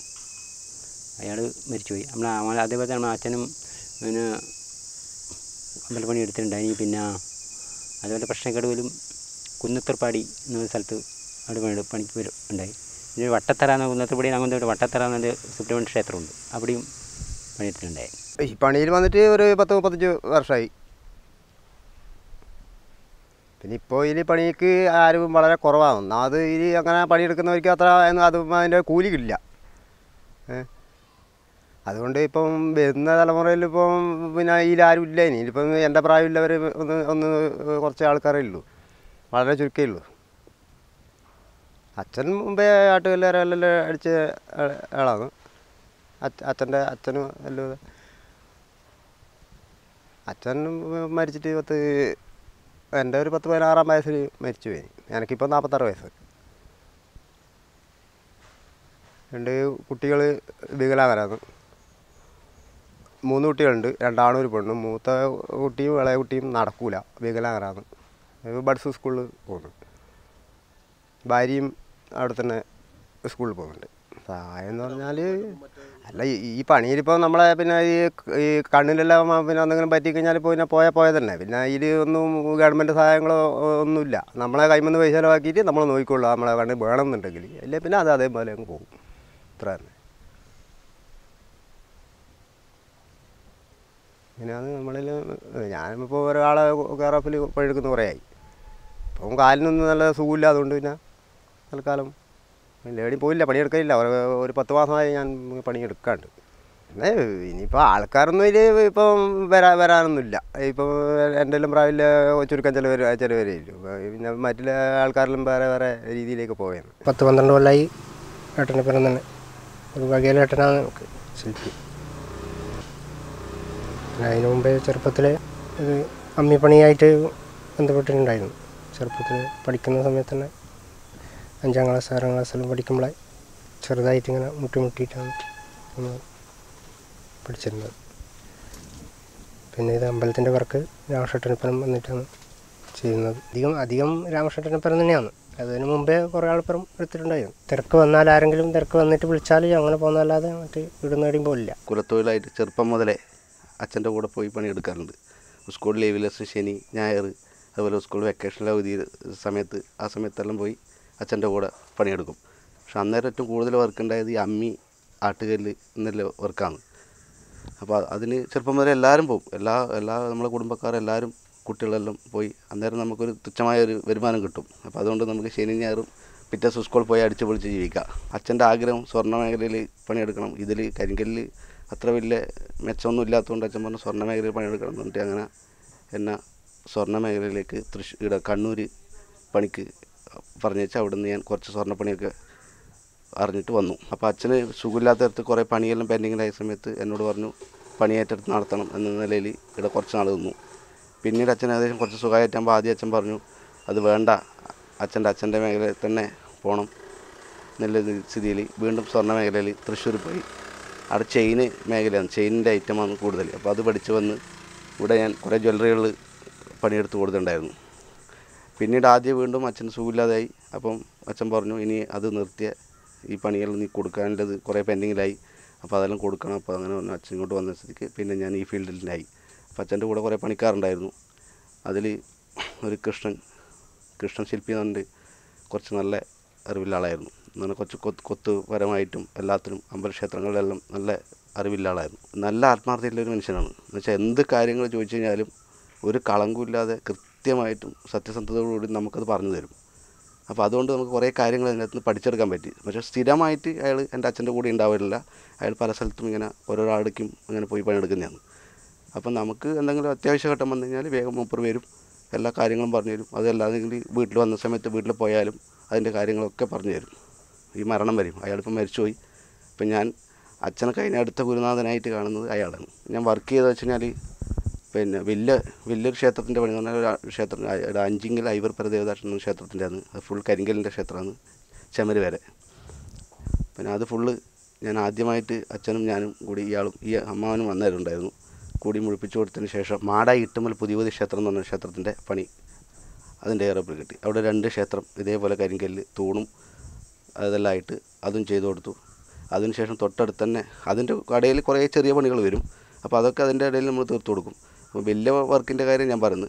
അയാൾ മരിച്ചുപോയി നമ്മൾ അവൻ അതേപോലെ തന്നെ നമ്മുടെ അച്ഛനും പിന്നെ അമ്പലപ്പണി എടുത്തിട്ടുണ്ടായി പിന്നെ അതുപോലെ പ്രശ്നക്കടവിലും കുന്നത്തർപ്പാടി എന്ന സ്ഥലത്ത് അവിടെ പണി പണിക്ക് വരും ഉണ്ടായി പിന്നെ വട്ടത്തറ എന്ന കുന്നത്തർപ്പാടി അങ്ങനെ വട്ടത്തറ എന്നൊരു സുബ്രഹ്മണ്യ ക്ഷേത്രമുണ്ട് അവിടെയും പണിയെടുത്തിട്ടുണ്ടായി ഈ പണിയിൽ വന്നിട്ട് ഒരു പത്ത് മുപ്പത്തഞ്ച് വർഷമായി പിന്നെ ഇപ്പോൾ ഇതിൽ പണിക്ക് ആരും വളരെ കുറവാണ് ഒന്നാമത് ഇതിൽ അങ്ങനെ പണിയെടുക്കുന്നവർക്ക് അത്ര ഒന്നും അത് അതിൻ്റെ കൂലിയില്ല ഏ അതുകൊണ്ട് ഇപ്പം വരുന്ന തലമുറയിൽ ഇപ്പം പിന്നെ ഇതിലാരും ഇല്ല ഇനി ഇപ്പം എൻ്റെ പ്രായമുള്ളവർ ഒന്ന് ഒന്ന് കുറച്ച് ആൾക്കാരേ ഉള്ളൂ വളരെ ചുരുക്കേ ഉള്ളൂ അച്ഛൻ മുമ്പേ ആട്ടുകല്ലെല്ലാം അടിച്ച ആള്- ആളാണ് അച്ഛ- അച്ഛൻ്റെ അച്ഛനും എല്ലാം അച്ഛൻ മരിച്ചിട്ട് പത്ത് എൻ്റെ ഒരു പത്ത് പതിനാറാം വയസ്സിൽ മരിച്ചു പോയി എനിക്കിപ്പോൾ നാൽപ്പത്താറ് വയസ്സ് രണ്ട് കുട്ടികൾ വികലാംഗരാണ് മൂന്ന് കുട്ടികളുണ്ട് രണ്ടാണും ഒരു പെണ്ണും മൂത്ത കുട്ടിയും ഇളയ കുട്ടിയും നടക്കൂല വികലാംഗരാണ് ബഡ്സ് സ്കൂളിൽ പോകുന്നു ഭാര്യയും അവിടെ തന്നെ സ്കൂളിൽ പോകുന്നുണ്ട് സഹായം എന്ന് പറഞ്ഞാൽ അല്ല ഈ- ഈ പണിയിലിപ്പോൾ നമ്മളെ പിന്നെ ഈ ഈ കണ്ണിലെല്ലാം ആ പിന്നെ എന്തെങ്കിലും പറ്റിക്കഴിഞ്ഞാൽ ഇപ്പോൾ പിന്നെ പോയാൽ പോയത് തന്നെ പിന്നെ ഇതിൽ ഒന്നും ഗവൺമെൻറ് സഹായങ്ങളോ ഒന്നുമില്ല നമ്മളെ കൈമെന്ന് പൈസ ചിലവാക്കിയിട്ട് നമ്മൾ നോക്കിക്കൊള്ളുക നമ്മളെ കണ്ണ് വേണമെന്നുണ്ടെങ്കിൽ അല്ലേ പിന്നെ അത് അതേപോലെ അങ്ങ് പോകും ഇത്ര തന്നെ ഇങ്ങനെയാണ് നമ്മളിൽ ഞാനിപ്പോൾ ഒരാളെ കയറപ്പിൽ പണിയെടുക്കുന്ന കുറേ ആയി ഇപ്പം കാലിനൊന്നും നല്ല സുഖമില്ല അതുകൊണ്ട് പിന്നെ തൽക്കാലം പിന്നെ എവിടെയും പോയില്ല പണിയെടുക്കില്ല ഒരു ഒരു പത്ത് മാസമായി ഞാൻ പണിയെടുക്കാണ്ട് പിന്നെ ഇനിയിപ്പോൾ ആൾക്കാരൊന്നും ഇതിൽ ഇപ്പം വരാ വരാനൊന്നുമില്ല ഇപ്പം എൻ്റെ എല്ലാം പ്രായമില്ല ചുരുക്കം ചിലവർ ചിലവരേ ഇല്ലു പിന്നെ മറ്റുള്ള ആൾക്കാരെല്ലാം വേറെ വേറെ രീതിയിലേക്ക് പോവുകയാണ് പത്ത് പന്ത്രണ്ട് കൊല്ലമായി ഏട്ടനെ പിറന്ന് തന്നെ ഒരു വകയിലെ ഏട്ടനാണ് നമുക്ക് ശില്പി പിന്നെ അതിന് മുമ്പേ ചെറുപ്പത്തിൽ ഇത് അമ്മിപ്പണിയായിട്ട് ബന്ധപ്പെട്ടിട്ടുണ്ടായിരുന്നു ചെറുപ്പത്തിൽ പഠിക്കുന്ന സമയത്ത് തന്നെ അഞ്ചാം ക്ലാസ് ആറാം ക്ലാസ്സിലും പഠിക്കുമ്പോഴേ ചെറുതായിട്ട് ഇങ്ങനെ മുട്ടി മുട്ടിയിട്ടാണ് നമ്മൾ പഠിച്ചിരുന്നത് പിന്നെ ഇത് അമ്പലത്തിൻ്റെ വർക്ക് രാമക്ഷേട്ടനപ്പുറം വന്നിട്ടാണ് ചെയ്യുന്നത് അധികം അധികം രാമക്ഷേട്ടനപ്പുറം തന്നെയാണ് അതിന് മുമ്പേ കുറേ ആൾപ്പുറം എടുത്തിട്ടുണ്ടായിരുന്നു തിരക്ക് വന്നാൽ ആരെങ്കിലും തിരക്ക് വന്നിട്ട് വിളിച്ചാൽ അങ്ങനെ പോകുന്നതല്ലാതെ മറ്റ് ഇവിടുന്ന് എവിടെയും പോലില്ല കുലത്തൊഴിലായിട്ട് ചെറുപ്പം മുതലേ അച്ഛൻ്റെ കൂടെ പോയി പണിയെടുക്കാറുണ്ട് സ്കൂൾ ലീവിലെ ശനി ഞായർ അതുപോലെ സ്കൂൾ വെക്കേഷനിലെ അവധി സമയത്ത് ആ സമയത്തെല്ലാം പോയി അച്ഛൻ്റെ കൂടെ പണിയെടുക്കും പക്ഷെ അന്നേരം ഏറ്റവും കൂടുതൽ വർക്ക് ഉണ്ടായത് ഈ അമ്മി ആട്ടുകല്ല് എന്നുള്ള വർക്കാണ് അപ്പോൾ അതിന് ചെറുപ്പം മുതലേ എല്ലാവരും പോകും എല്ലാ എല്ലാ നമ്മളെ കുടുംബക്കാർ എല്ലാവരും കുട്ടികളെല്ലാം പോയി അന്നേരം നമുക്കൊരു തുച്ഛമായ ഒരു വരുമാനം കിട്ടും അപ്പോൾ അതുകൊണ്ട് നമുക്ക് ശനി ഞായറും പിറ്റേ ദിവസം സ്കൂളിൽ പോയി അടിച്ചു പൊളിച്ച് ജീവിക്കാം അച്ഛൻ്റെ ആഗ്രഹം സ്വർണ്ണ മേഖലയിൽ പണിയെടുക്കണം ഇതിൽ കരിങ്കല്ല് അത്ര വലിയ മെച്ചമൊന്നും ഇല്ലാത്തതുകൊണ്ട് അച്ഛൻ പറഞ്ഞു സ്വർണ്ണ മേഖലയിൽ പണിയെടുക്കണം എന്നിട്ട് അങ്ങനെ എന്നെ സ്വർണ്ണ മേഖലയിലേക്ക് തൃശ്ശൂർ ഇവിടെ കണ്ണൂർ പണിക്ക് പറഞ്ഞു വെച്ചാൽ അവിടെ നിന്ന് ഞാൻ കുറച്ച് സ്വർണ്ണപ്പണിയൊക്കെ അറിഞ്ഞിട്ട് വന്നു അപ്പോൾ അച്ഛന് സുഖമില്ലാത്തടത്ത് കുറേ പണിയെല്ലാം പെൻഡിങ്ങിലായ സമയത്ത് എന്നോട് പറഞ്ഞു പണി ഏറ്റെടുത്ത് നടത്തണം എന്ന നിലയിൽ ഇവിടെ കുറച്ച് നാൾ നിന്നു പിന്നീട് അച്ഛൻ ഏകദേശം കുറച്ച് സുഖമായിട്ടാകുമ്പോൾ ആദ്യം അച്ഛൻ പറഞ്ഞു അത് വേണ്ട അച്ഛൻ്റെ അച്ഛൻ്റെ മേഖലയിൽ തന്നെ പോകണം എന്നുള്ള സ്ഥിതിയിൽ വീണ്ടും സ്വർണ്ണ മേഖലയിൽ തൃശ്ശൂർ പോയി അവിടെ ചെയിന് മേഖലയാണ് ചെയിനിൻ്റെ ഐറ്റമാണ് കൂടുതൽ അപ്പോൾ അത് പഠിച്ച് വന്ന് ഇവിടെ ഞാൻ കുറേ ജ്വല്ലറികളിൽ പണിയെടുത്ത് കൊടുത്തിട്ടുണ്ടായിരുന്നു പിന്നീട് ആദ്യം വീണ്ടും അച്ഛൻ സുഖമില്ലാതായി അപ്പം അച്ഛൻ പറഞ്ഞു ഇനി അത് നിർത്തിയ ഈ പണികൾ നീ കൊടുക്കാനുള്ളത് കുറേ പെൻഡിങ്ങിലായി അപ്പോൾ അതെല്ലാം കൊടുക്കണം അപ്പോൾ അങ്ങനെ പറഞ്ഞു അച്ഛൻ ഇങ്ങോട്ട് വന്ന സ്ഥിതിക്ക് പിന്നെ ഞാൻ ഈ ഫീൽഡിലായി അപ്പോൾ അച്ഛൻ്റെ കൂടെ കുറേ പണിക്കാറുണ്ടായിരുന്നു അതിൽ ഒരു കൃഷ്ണൻ കൃഷ്ണൻ ശില്പി എന്ന് പറഞ്ഞിട്ട് കുറച്ച് നല്ല അറിവുള്ള ആളായിരുന്നു എന്നാൽ കുറച്ച് കൊത്ത് കൊത്തുപരമായിട്ടും എല്ലാത്തിനും അമ്പലക്ഷേത്രങ്ങളിലെല്ലാം നല്ല അറിവില്ല ആളായിരുന്നു നല്ല ആത്മാർത്ഥതയുള്ള ഒരു മനുഷ്യനാണ് എന്ന് വെച്ചാൽ എന്ത് കാര്യങ്ങൾ ചോദിച്ചു കഴിഞ്ഞാലും ഒരു കളങ്കമില്ലാതെ കൃത്യമായിട്ടും സത്യസന്ധതയോടുകൂടി നമുക്കത് പറഞ്ഞു തരും അപ്പോൾ അതുകൊണ്ട് നമുക്ക് കുറേ കാര്യങ്ങൾ അതിനകത്ത് നിന്ന് പഠിച്ചെടുക്കാൻ പറ്റി പക്ഷേ സ്ഥിരമായിട്ട് അയാൾ എൻ്റെ അച്ഛൻ്റെ കൂടെ ഉണ്ടാവില്ല അയാൾ പല സ്ഥലത്തും ഇങ്ങനെ ഓരോരോ അടുക്കും ഇങ്ങനെ പോയി പണിയെടുക്കുന്നതാണ് അപ്പം നമുക്ക് എന്തെങ്കിലും അത്യാവശ്യ ഘട്ടം വന്നു കഴിഞ്ഞാൽ വേഗം മൂപ്പർ വരും എല്ലാ കാര്യങ്ങളും പറഞ്ഞു തരും അതല്ലാതെങ്കിൽ വീട്ടിൽ വന്ന സമയത്ത് വീട്ടിൽ പോയാലും അതിൻ്റെ കാര്യങ്ങളൊക്കെ പറഞ്ഞു തരും ഈ മരണം വരും അയാളിപ്പോൾ മരിച്ചുപോയി ഇപ്പം ഞാൻ അച്ഛനെ കഴിഞ്ഞ അടുത്ത ഗുരുനാഥനായിട്ട് കാണുന്നത് അയാളാണ് ഞാൻ വർക്ക് ചെയ്തത് വെച്ച് കഴിഞ്ഞാൽ പിന്നെ വലിയ വലിയൊരു ക്ഷേത്രത്തിൻ്റെ പണി എന്ന് പറഞ്ഞാൽ ഒരു ക്ഷേത്രം ഇവിടെ അഞ്ചിങ്കൽ ഐവർ പരദേവദാഷൻ എന്ന ക്ഷേത്രത്തിൻ്റെ ആണ് അത് ഫുൾ കരിങ്കലിൻ്റെ ക്ഷേത്രമാണ് ചെമര് വരെ പിന്നെ അത് ഫുള്ള് ഞാൻ ആദ്യമായിട്ട് അച്ഛനും ഞാനും കൂടി ഇയാളും ഈ അമ്മാവനും വന്നവരുണ്ടായിരുന്നു കൂടി മുഴിപ്പിച്ചു കൊടുത്തതിന് ശേഷം മാടായി ഇട്ടുമൽ പുതിയപതി ക്ഷേത്രം എന്ന് പറഞ്ഞ ക്ഷേത്രത്തിൻ്റെ പണി അതിൻ്റെ ഏറെപ്പിൽ കിട്ടി അവിടെ രണ്ട് ക്ഷേത്രം ഇതേപോലെ കരിങ്കല്ല് തൂണും അതെല്ലാം ആയിട്ട് അതും ചെയ്തു കൊടുത്തു അതിനുശേഷം തൊട്ടടുത്ത് തന്നെ അതിൻ്റെ കടയിൽ കുറേ ചെറിയ പണികൾ വരും അപ്പോൾ അതൊക്കെ അതിൻ്റെ ഇടയിൽ നമ്മൾ തീർത്തു കൊടുക്കും അപ്പോൾ വലിയ വർക്കിൻ്റെ കാര്യം ഞാൻ പറയുന്നത്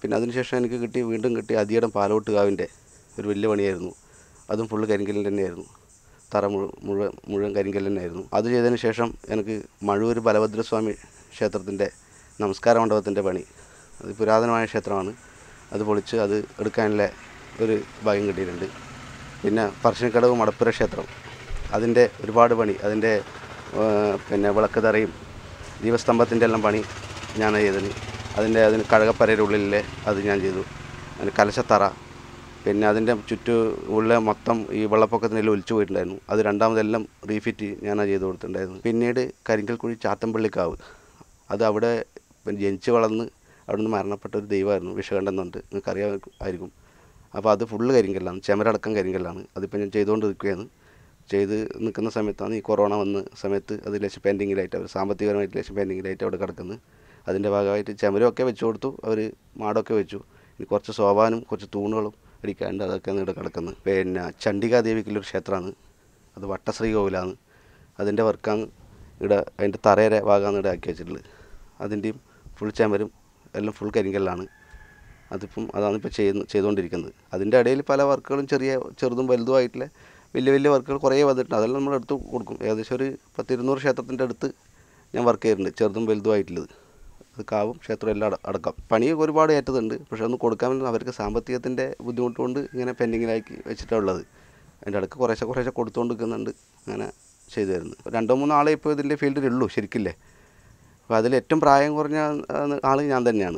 പിന്നെ അതിനുശേഷം എനിക്ക് കിട്ടി വീണ്ടും കിട്ടി അതിയടം പാലോട്ട് കാവിൻ്റെ ഒരു വലിയ പണിയായിരുന്നു അതും ഫുള്ള് കരിങ്കല്ലിൽ തന്നെയായിരുന്നു തറ മുഴു മുഴുവൻ മുഴുവൻ കരിങ്കല്ല് തന്നെയായിരുന്നു അത് ചെയ്തതിന് ശേഷം എനിക്ക് മഴൂർ ബലഭദ്രസ്വാമി ക്ഷേത്രത്തിൻ്റെ നമസ്കാര മണ്ഡപത്തിൻ്റെ പണി അത് പുരാതനമായ ക്ഷേത്രമാണ് അത് പൊളിച്ച് അത് എടുക്കാനുള്ള ഒരു ഭാഗ്യം കിട്ടിയിട്ടുണ്ട് പിന്നെ പറശ്ശിനിക്കടവ് മടപ്പുര ക്ഷേത്രം അതിൻ്റെ ഒരുപാട് പണി അതിൻ്റെ ആ, പിന്നെ വിളക്ക് തറയും ദീപസ്തംഭത്തിൻ്റെ എല്ലാം പണി ഞാൻ ചെയ്തത് അതിൻ്റെ അതിന് കഴകപ്പരയുടെ ഉള്ളിലെ അത് ഞാൻ ചെയ്തു അതിന് കലശത്തറ പിന്നെ അതിൻ്റെ ചുറ്റു ഉള്ള മൊത്തം ഈ വെള്ളപ്പൊക്കത്തിനെല്ലാം ഒലിച്ചു പോയിട്ടുണ്ടായിരുന്നു അത് രണ്ടാമതെല്ലാം റീഫിറ്റ് ഞാൻ ചെയ്ത് കൊടുത്തിട്ടുണ്ടായിരുന്നു പിന്നീട് കരിങ്കൽക്കുഴി ചാത്തമ്പള്ളിക്കാവ് അത് അവിടെ പിന്നെ ജനിച്ച് വളർന്ന് അവിടെ നിന്ന് മരണപ്പെട്ട ഒരു ദൈവമായിരുന്നു വിഷകണ്ഠൻ എന്നുണ്ട് നിങ്ങൾക്ക് അറിയാമായിരിക്കും അപ്പോൾ അത് ഫുള്ള് കരിങ്കല്ലാണ് ചെമരടക്കം കരിങ്കല്ലാണ് അതിപ്പോൾ ഞാൻ ചെയ്തുകൊണ്ട് നിൽക്കുകയാണ് ചെയ്ത് നിൽക്കുന്ന സമയത്താണ് ഈ കൊറോണ വന്ന സമയത്ത് അത് ലക്ഷം പെൻഡിങ്ങിലായിട്ട് അവർ സാമ്പത്തികപരമായിട്ട് ലക്ഷം പെൻഡിങ്ങിലായിട്ട് അവിടെ കിടക്കുന്നത് അതിൻ്റെ ഭാഗമായിട്ട് ചമരമൊക്കെ വെച്ച് കൊടുത്തു അവർ മാടൊക്കെ വെച്ചു ഇനി കുറച്ച് സോപാനും കുറച്ച് തൂണുകളും അടിക്കാണ്ട് അതൊക്കെയാണ് ഇവിടെ കിടക്കുന്നത് പിന്നെ ചണ്ഡികാദേവിക്കുള്ളൊരു ക്ഷേത്രമാണ് അത് വട്ടശ്രീ കോവിലാണ് അതിൻ്റെ വർക്കാണ് ഇവിടെ അതിൻ്റെ തറയുടെ ഭാഗമാണ് ഇവിടെ ആക്കി വെച്ചിട്ടുള്ളത് അതിൻ്റെയും ഫുൾ ചമരും എല്ലാം ഫുൾ കരിങ്കല്ലാണ് അതിപ്പം അതാണ് ഇപ്പോൾ ചെയ്യുന്ന ചെയ്തുകൊണ്ടിരിക്കുന്നത് അതിൻ്റെ ഇടയിൽ പല വർക്കുകളും ചെറിയ ചെറുതും വലുതുമായിട്ടുള്ള വലിയ വലിയ വർക്കുകൾ കുറേ വന്നിട്ടുണ്ട് അതെല്ലാം നമ്മൾ എടുത്ത് കൊടുക്കും ഏകദേശം ഒരു പത്തിരുന്നൂറ് ക്ഷേത്രത്തിൻ്റെ അടുത്ത് ഞാൻ വർക്ക് ചെയ്യുന്നുണ്ട് ചെറുതും വലുതുമായിട്ടുള്ളത് അത് കാവും ക്ഷേത്രം എല്ലാം അട- അടക്കം പണി ഒരുപാട് ഏറ്റതുണ്ട് പക്ഷെ ഒന്നും കൊടുക്കാൻ വേണ്ടി അവർക്ക് സാമ്പത്തികത്തിൻ്റെ ബുദ്ധിമുട്ട് കൊണ്ട് ഇങ്ങനെ പെൻഡിങ്ങിലാക്കി വെച്ചിട്ടാണ് ഉള്ളത് അതിൻ്റെ ഇടയ്ക്ക് കുറേശ്ശെ കുറേശ്ശെ കൊടുത്തുകൊണ്ട് നിൽക്കുന്നുണ്ട് അങ്ങനെ ചെയ്തു തരുന്നത് രണ്ടോ മൂന്നോ ആളെ ഇപ്പോൾ ഇതിൻ്റെ ഫീൽഡിലുള്ളൂ ശരിക്കില്ലേ അപ്പോൾ അതിൽ ഏറ്റവും പ്രായം കുറഞ്ഞ ആൾ ഞാൻ തന്നെയാണ്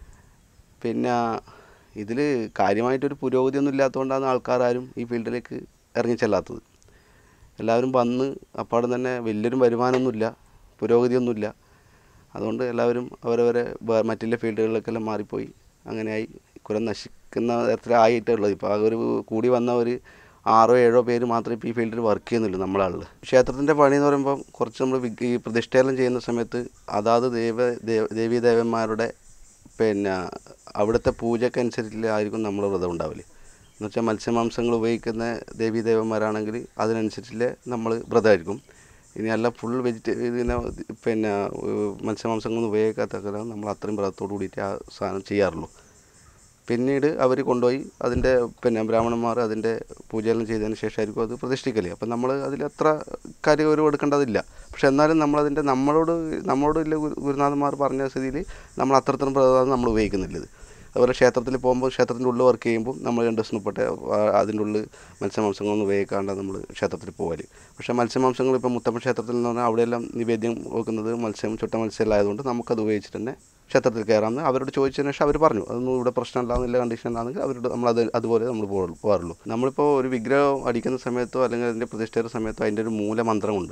പിന്നെ ഇതിൽ കാര്യമായിട്ടൊരു പുരോഗതിയൊന്നും ഇല്ലാത്തതുകൊണ്ടാണ് ആൾക്കാർ ആരും ഈ ഫീൽഡിലേക്ക് ഇറങ്ങിച്ചെല്ലാത്തത് എല്ലാവരും വന്ന് അപ്പാടെ തന്നെ വലിയൊരു വരുമാനമൊന്നുമില്ല പുരോഗതിയൊന്നുമില്ല അതുകൊണ്ട് എല്ലാവരും അവരവരെ വേ- മറ്റുള്ള ഫീൽഡുകളിലേക്കെല്ലാം മാറിപ്പോയി അങ്ങനെയായി കുറെ നശിക്കുന്ന തരത്തിലായിട്ടുള്ളത് ഇപ്പോൾ ആകെ ഒരു കൂടി വന്ന ഒരു ആറോ ഏഴോ പേര് മാത്രമേ ഇപ്പോൾ ഈ ഫീൽഡിൽ വർക്ക് ചെയ്യുന്നുള്ളൂ നമ്മളാളിൽ ക്ഷേത്രത്തിൻ്റെ പണി എന്ന് പറയുമ്പോൾ കുറച്ച് നമ്മൾ വിഗ്- ഈ പ്രതിഷ്ഠയെല്ലാം ചെയ്യുന്ന സമയത്ത് അതാത് ദൈവ ദേവ- ദേവീദേവന്മാരുടെ പിന്നെ അവിടുത്തെ പൂജക്കനുസരിച്ചിലായിരിക്കും നമ്മൾ വ്രതം ഉണ്ടാവില്ല എന്ന് വെച്ചാൽ മത്സ്യമാംസങ്ങൾ ഉപയോഗിക്കുന്ന ദേവീദേവന്മാരാണെങ്കിൽ അതിനനുസരിച്ചില്ലേ നമ്മൾ വ്രതമായിരിക്കും ഇനി അല്ല ഫുൾ വെജിറ്റേ ഇതിനെ പിന്നെ ഏഹ് മത്സ്യമാംസങ്ങളൊന്നും ഉപയോഗിക്കാത്ത നമ്മൾ അത്രയും വ്രതത്തോട് കൂടിയിട്ട് ആ സാധനം ചെയ്യാറുള്ളൂ പിന്നീട് അവർ കൊണ്ടുപോയി അതിൻ്റെ പിന്നെ ബ്രാഹ്മണന്മാർ അതിൻ്റെ പൂജയെല്ലാം ചെയ്തതിന് ശേഷമായിരിക്കും അത് പ്രതിഷ്ഠിക്കല് അപ്പം നമ്മൾ അതിൽ അത്ര കാര്യം ഒരു എടുക്കേണ്ടതില്ല പക്ഷെ എന്നാലും നമ്മളതിൻ്റെ നമ്മളോട് നമ്മളോട് ഇല്ല ഗുരു- ഗുരുനാഥന്മാർ പറഞ്ഞ സ്ഥിതിയിൽ നമ്മൾ അത്രത്തിനും പ്രധാനം നമ്മൾ ഉപയോഗിക്കുന്നില്ല ഇത് അതുപോലെ ക്ഷേത്രത്തിൽ പോകുമ്പോൾ ക്ഷേത്രത്തിൻ്റെ ഉള്ളിൽ വർക്ക് ചെയ്യുമ്പോൾ നമ്മൾ രണ്ട് ദിവസം മുപ്പട്ടെ അതിൻ്റെ ഉള്ളിൽ മത്സ്യമാംസങ്ങളൊന്നും ഉപയോഗിക്കാണ്ടാണ് നമ്മൾ ക്ഷേത്രത്തിൽ പോകല് പക്ഷേ മത്സ്യമാംസങ്ങൾ ഇപ്പോൾ മുത്തമ്മ ക്ഷേത്രത്തിൽ എന്ന് പറഞ്ഞാൽ അവിടെയെല്ലാം നിവേദ്യം വെക്കുന്നത് മത്സ്യം ചുട്ട മത്സ്യം ആയതുകൊണ്ട് നമുക്കത് ഉപയോഗിച്ചിട്ട് തന്നെ ക്ഷേത്രത്തിൽ കയറാമെന്ന് അവരോട് ചോദിച്ചതിന് ശേഷം അവർ പറഞ്ഞു അതൊന്നും ഇവിടെ പ്രശ്നമില്ല എന്നുള്ള കണ്ടീഷനിലാണെങ്കിൽ അവരോട് നമ്മളത് അതുപോലെ നമ്മൾ പോ- പോകാറുള്ളൂ നമ്മളിപ്പോൾ ഒരു വിഗ്രഹം അടിക്കുന്ന സമയത്തോ അല്ലെങ്കിൽ അതിൻ്റെ പ്രതിഷ്ഠയുടെ സമയത്തോ അതിൻ്റെ ഒരു മൂലമന്ത്രമുണ്ട്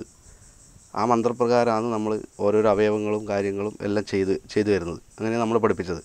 ആ മന്ത്രപ്രകാരമാണ് നമ്മൾ ഓരോരോ അവയവങ്ങളും കാര്യങ്ങളും എല്ലാം ചെയ്ത് ചെയ്തു വരുന്നത് അങ്ങനെയാണ് നമ്മൾ പഠിപ്പിച്ചത്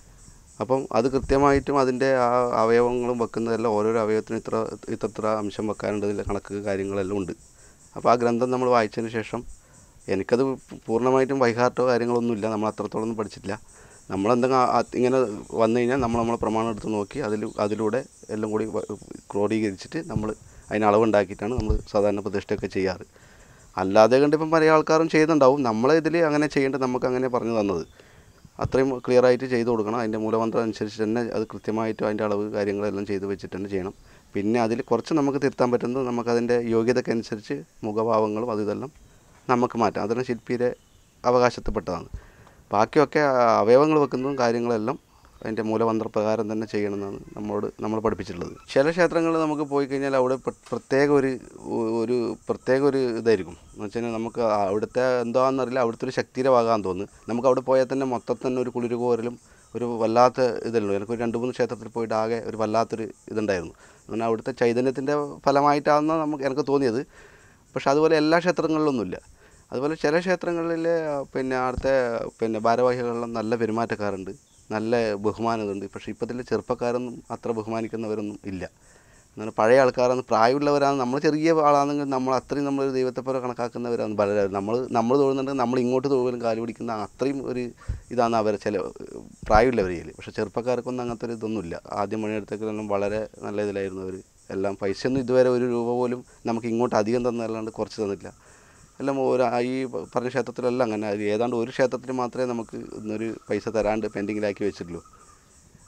അപ്പം അത് കൃത്യമായിട്ടും അതിൻ്റെ ആ അവയവങ്ങളും വെക്കുന്നതെല്ലാം ഓരോരോ അവയവത്തിനും ഇത്ര ഇത്ര ഇത്ര അംശം വെക്കാനുണ്ടതിൻ്റെ കണക്ക് കാര്യങ്ങളെല്ലാം ഉണ്ട് അപ്പോൾ ആ ഗ്രന്ഥം നമ്മൾ വായിച്ചതിന് ശേഷം എനിക്കത് പൂർണ്ണമായിട്ടും വൈകാട്ടോ കാര്യങ്ങളൊന്നുമില്ല നമ്മൾ അത്രത്തോളം ഒന്നും പഠിച്ചിട്ടില്ല നമ്മളെന്തെങ്കിലും ആ- ആ- ഇങ്ങനെ വന്നു കഴിഞ്ഞാൽ നമ്മൾ നമ്മളെ പ്രമാണം എടുത്ത് നോക്കി അതിൽ അതിലൂടെ എല്ലാം കൂടി വ- ക്രോഡീകരിച്ചിട്ട് നമ്മൾ അതിന് അളവുണ്ടാക്കിയിട്ടാണ് നമ്മൾ സാധാരണ പ്രതിഷ്ഠയൊക്കെ ചെയ്യാറ് അല്ലാതെ കണ്ട് ഇപ്പം പല ആൾക്കാരും ചെയ്യുന്നുണ്ടാവും നമ്മളെ ഇതിൽ അങ്ങനെ ചെയ്യേണ്ടത് നമുക്ക് അങ്ങനെ പറഞ്ഞു തന്നത് അത്രയും ക്ലിയർ ആയിട്ട് ചെയ്തു കൊടുക്കണം അതിൻ്റെ മൂലമന്ത്രം അനുസരിച്ച് തന്നെ അത് കൃത്യമായിട്ട് അതിൻ്റെ അളവ് കാര്യങ്ങളെല്ലാം ചെയ്ത് വെച്ചിട്ട് തന്നെ ചെയ്യണം പിന്നെ അതിൽ കുറച്ച് നമുക്ക് തിരുത്താൻ പറ്റുന്നത് നമുക്കതിൻ്റെ യോഗ്യതയ്ക്കനുസരിച്ച് മുഖഭാവങ്ങളും അത് ഇതെല്ലാം നമുക്ക് മാറ്റാം അതെല്ലാം ശില്പിയുടെ അവകാശത്തിൽപ്പെട്ടതാണ് ബാക്കിയൊക്കെ അവയവങ്ങൾ വെക്കുന്നതും കാര്യങ്ങളെല്ലാം അതിൻ്റെ മൂലമന്ത്രപ്രകാരം തന്നെ ചെയ്യണമെന്നാണ് നമ്മളോട് നമ്മൾ പഠിപ്പിച്ചിട്ടുള്ളത് ചില ക്ഷേത്രങ്ങളിൽ നമുക്ക് പോയി കഴിഞ്ഞാൽ അവിടെ പ്ര- പ്രത്യേക ഒരു ഒരു പ്രത്യേക ഒരു ഇതായിരിക്കും എന്ന് വെച്ച് കഴിഞ്ഞാൽ നമുക്ക് അവിടുത്തെ എന്താണെന്നറിയില്ല അവിടുത്തെ ഒരു ശക്തിയുടെ ഭാഗമാണെന്ന് തോന്നുന്നു നമുക്ക് അവിടെ പോയാൽ തന്നെ മൊത്തത്തിൽ തന്നെ ഒരു കുളിര് കോരലും ഒരു വല്ലാത്ത ഇതല്ലോ എനിക്ക് ഒരു രണ്ട് മൂന്ന് ക്ഷേത്രത്തിൽ പോയിട്ട് ആകെ ഒരു വല്ലാത്തൊരു ഇതുണ്ടായിരുന്നു അങ്ങനെ അവിടുത്തെ ചൈതന്യത്തിൻ്റെ ഫലമായിട്ടാണെന്ന് നമുക്ക് എനിക്ക് തോന്നിയത് പക്ഷെ അതുപോലെ എല്ലാ ക്ഷേത്രങ്ങളിലൊന്നുമില്ല അതുപോലെ ചില ക്ഷേത്രങ്ങളിൽ പിന്നെ അവിടുത്തെ പിന്നെ ഭാരവാഹികളെല്ലാം നല്ല പെരുമാറ്റക്കാരുണ്ട് നല്ല ബഹുമാനമുണ്ട് പക്ഷേ ഇപ്പോഴത്തെ ചെറുപ്പക്കാരൊന്നും അത്ര ബഹുമാനിക്കുന്നവരൊന്നും ഇല്ല എന്നാൽ പഴയ ആൾക്കാരാണ് പ്രായമുള്ളവരാണ് നമ്മൾ ചെറിയ ആളാണെങ്കിൽ നമ്മൾ അത്രയും നമ്മൾ ദൈവത്തെ പോലെ കണക്കാക്കുന്നവരാണ് പലരും നമ്മൾ നമ്മൾ തൊഴുന്നുണ്ടെങ്കിൽ നമ്മൾ ഇങ്ങോട്ട് തൊഴുവലും കാല് പിടിക്കുന്ന അത്രയും ഒരു ഇതാണ് അവരെ ചില പ്രായമുള്ളവരിൽ പക്ഷേ ചെറുപ്പക്കാർക്കൊന്നും അങ്ങനത്തെ ഒരു ഇതൊന്നുമില്ല ആദ്യം പണിയെടുത്തേക്കെല്ലാം വളരെ നല്ല ഇതിലായിരുന്നു അവർ എല്ലാം പൈസയൊന്നും ഇതുവരെ ഒരു രൂപ പോലും നമുക്ക് ഇങ്ങോട്ട് അധികം തന്നല്ലാണ്ട് കുറച്ച് തന്നില്ല എല്ലാം ഒരു ഈ പറഞ്ഞ ക്ഷേത്രത്തിലെല്ലാം അങ്ങനെ അത് ഏതാണ്ട് ഒരു ക്ഷേത്രത്തിൽ മാത്രമേ നമുക്ക് ഒരു പൈസ തരാണ്ട് പെൻഡിങ്ങിലാക്കി വെച്ചിട്ടുള്ളൂ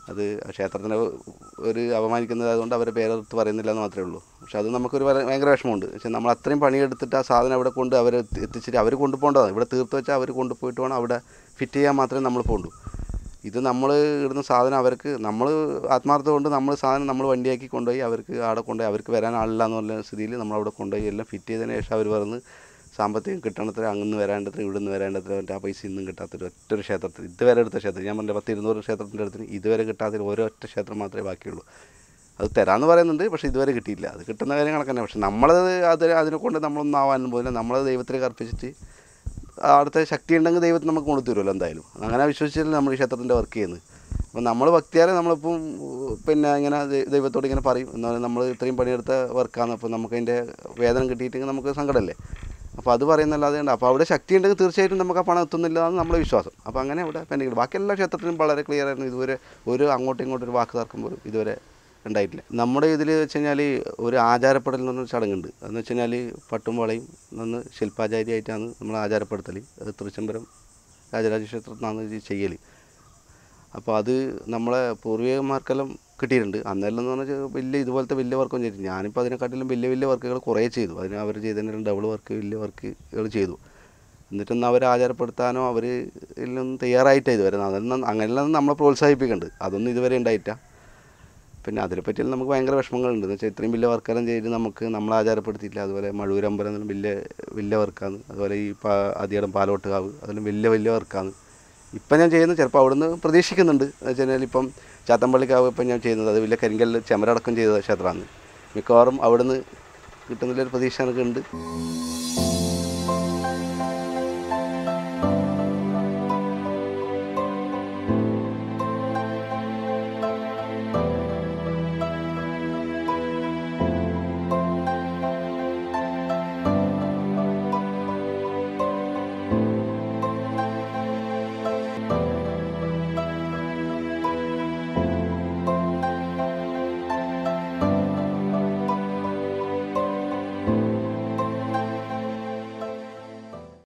അത് ക്ഷേത്രത്തിനെ ഒരു അപമാനിക്കുന്നതായതുകൊണ്ട് അവരെ പേരെടുത്ത് പറയുന്നില്ല എന്ന് മാത്രമേ ഉള്ളൂ പക്ഷെ അത് നമുക്കൊരു ഭയ- ഭയങ്കര വിഷമമുണ്ട് പക്ഷെ നമ്മൾ അത്രയും പണിയെടുത്തിട്ട് ആ സാധനം അവിടെ കൊണ്ട് അവരെ എത്തി- എത്തിച്ചിട്ട് അവർ കൊണ്ടുപോകേണ്ടതാണ് ഇവിടെ തീർത്ത് വെച്ചാൽ അവർ കൊണ്ടുപോയിട്ട് വേണം അവിടെ ഫിറ്റ് ചെയ്യാൻ മാത്രമേ നമ്മൾ പോകണ്ടൂ ഇത് നമ്മൾ ഇടുന്ന സാധനം അവർക്ക് നമ്മൾ ആത്മാർത്ഥത കൊണ്ട് നമ്മൾ സാധനം നമ്മൾ വണ്ടിയാക്കി കൊണ്ടുപോയി അവർക്ക് അവിടെ കൊണ്ടുപോയി അവർക്ക് വരാൻ ആളില്ല എന്ന് പറഞ്ഞ സ്ഥിതിയിൽ നമ്മളവിടെ കൊണ്ടുപോയി എല്ലാം ഫിറ്റ് ചെയ്തതിന് ശേഷം അവർ പറഞ്ഞ് സാമ്പത്തികം കിട്ടണത്ര അങ്ങ് വരേണ്ടത്ര ഇവിടെ നിന്ന് വരേണ്ടത്ര മറ്റേ ആ പൈസ ഇന്നും കിട്ടാത്തൊരു ഒറ്റൊരു ക്ഷേത്രത്തിൽ ഇതുവരെ എടുത്ത ക്ഷേത്രം ഞാൻ പറഞ്ഞ പത്ത് ഇരുന്നൂറ് ക്ഷേത്രത്തിൻ്റെ അടുത്തിന് ഇതുവരെ കിട്ടാത്തൊരു ഓരോ ഒറ്റ ക്ഷേത്രം മാത്രമേ ബാക്കിയുള്ളൂ അത് തരാമെന്ന് പറയുന്നുണ്ട് പക്ഷേ ഇതുവരെ കിട്ടിയില്ല അത് കിട്ടുന്ന കാര്യം കണക്കന്നെ പക്ഷെ നമ്മളത് അത് അതിനെ കൊണ്ട് നമ്മളൊന്നും ആവാനും പോലും നമ്മളത് ദൈവത്തിലേക്ക് അർപ്പിച്ചിട്ട് അവിടുത്തെ ശക്തി ഉണ്ടെങ്കിൽ ദൈവത്തിന് നമുക്ക് കൊണ്ടു തരുമല്ലോ എന്തായാലും അങ്ങനെ വിശ്വസിച്ചില്ല നമ്മൾ ഈ ക്ഷേത്രത്തിൻ്റെ വർക്ക് ചെയ്യുന്നത് അപ്പോൾ നമ്മൾ ഭക്തിയാലെ നമ്മളിപ്പം ഉം, പിന്നെ ഇങ്ങനെ ദൈ- ദൈവത്തോട് ഇങ്ങനെ പറയും എന്നാലും നമ്മൾ ഇത്രയും പണിയെടുത്ത വർക്കാണ് അപ്പോൾ നമുക്ക് അതിൻ്റെ വേതനം കിട്ടിയിട്ടെങ്കിൽ നമുക്ക് സങ്കടമല്ലേ അപ്പോൾ അത് പറയുന്നല്ലാതെ ഉണ്ട് അപ്പോൾ അവിടെ ശക്തി ഉണ്ടെങ്കിൽ തീർച്ചയായിട്ടും നമുക്ക് ആ പണം എത്തുന്നില്ല എന്നാണ് നമ്മുടെ വിശ്വാസം അപ്പോൾ അങ്ങനെ അവിടെ പെൻഡിങ് ബാക്കി എല്ലാ ക്ഷേത്രത്തിലും വളരെ ക്ലിയർ ആയിരുന്നു ഇതുവരെ ഒരു അങ്ങോട്ടും ഇങ്ങോട്ടും ഒരു വാക്ക് തർക്കം പോലും ഇതുവരെ ഉണ്ടായിട്ടില്ല നമ്മുടെ ഇതിൽ വെച്ച് കഴിഞ്ഞാൽ ഒരു ആചാരപ്പെടൽ എന്ന് പറഞ്ഞൊരു ചടങ്ങുണ്ട് അതെന്ന് വെച്ച് കഴിഞ്ഞാൽ പട്ടും വളയും നിന്ന് ശില്പാചാരിയായിട്ടാണ് നമ്മൾ ആചാരപ്പെടുത്തൽ അത് തൃച്ചംബരം രാജരാജ ക്ഷേത്രത്തിൽ നിന്നാണ് ഇത് ചെയ്യൽ അപ്പോൾ അത് നമ്മളെ പൂർവികന്മാർക്കെല്ലാം കിട്ടിയിട്ടുണ്ട് അന്നെല്ലാം എന്ന് പറഞ്ഞാൽ വലിയ ഇതുപോലത്തെ വലിയ വർക്കൊന്നും ചെയ്തിട്ടില്ല ഞാനിപ്പോൾ അതിനെക്കാട്ടിലും വലിയ വലിയ വർക്കുകൾ കുറേ ചെയ്തു അതിന് അവർ ചെയ്തതിന് ഡബിൾ വർക്ക് വലിയ വർക്കുകൾ ചെയ്തു എന്നിട്ടൊന്നും അവർ ആചാരപ്പെടുത്താനോ അവർ ഇതിലൊന്നും തയ്യാറായിട്ടാണ് ഇതുവരെ അതൊന്നും അങ്ങനെയെല്ലാം നമ്മളെ പ്രോത്സാഹിപ്പിക്കുന്നുണ്ട് അതൊന്നും ഇതുവരെ ഉണ്ടായിട്ടില്ല പിന്നെ അതിനെപ്പറ്റിയെല്ലാം നമുക്ക് ഭയങ്കര വിഷമങ്ങളുണ്ട് എന്ന് വെച്ചാൽ ഇത്രയും വലിയ വർക്കെല്ലാം ചെയ്ത് നമുക്ക് നമ്മൾ ആചാരപ്പെടുത്തിയിട്ടില്ല അതുപോലെ മഴൂരമ്പലം എന്നെല്ലാം വലിയ വലിയ വർക്കാണ് അതുപോലെ ഈ പാ അതിയടം പാലോട്ടുകാവ് അതെല്ലാം വലിയ വലിയ വർക്കാണ് ഇപ്പം ഞാൻ ചെയ്യുന്നത് ചിലപ്പോൾ അവിടുന്ന് പ്രതീക്ഷിക്കുന്നുണ്ട് എന്ന് വെച്ച് കഴിഞ്ഞാൽ ഇപ്പം ചാത്തമ്പള്ളിക്കാവ് ഇപ്പം ഞാൻ ചെയ്യുന്നത് അത് വലിയ കരിങ്കല്ല് ചെമരടക്കം ചെയ്ത ക്ഷേത്രമാണ് മിക്കവാറും അവിടുന്ന് കിട്ടുന്നതിലൊരു പ്രതീക്ഷ എനിക്കുണ്ട്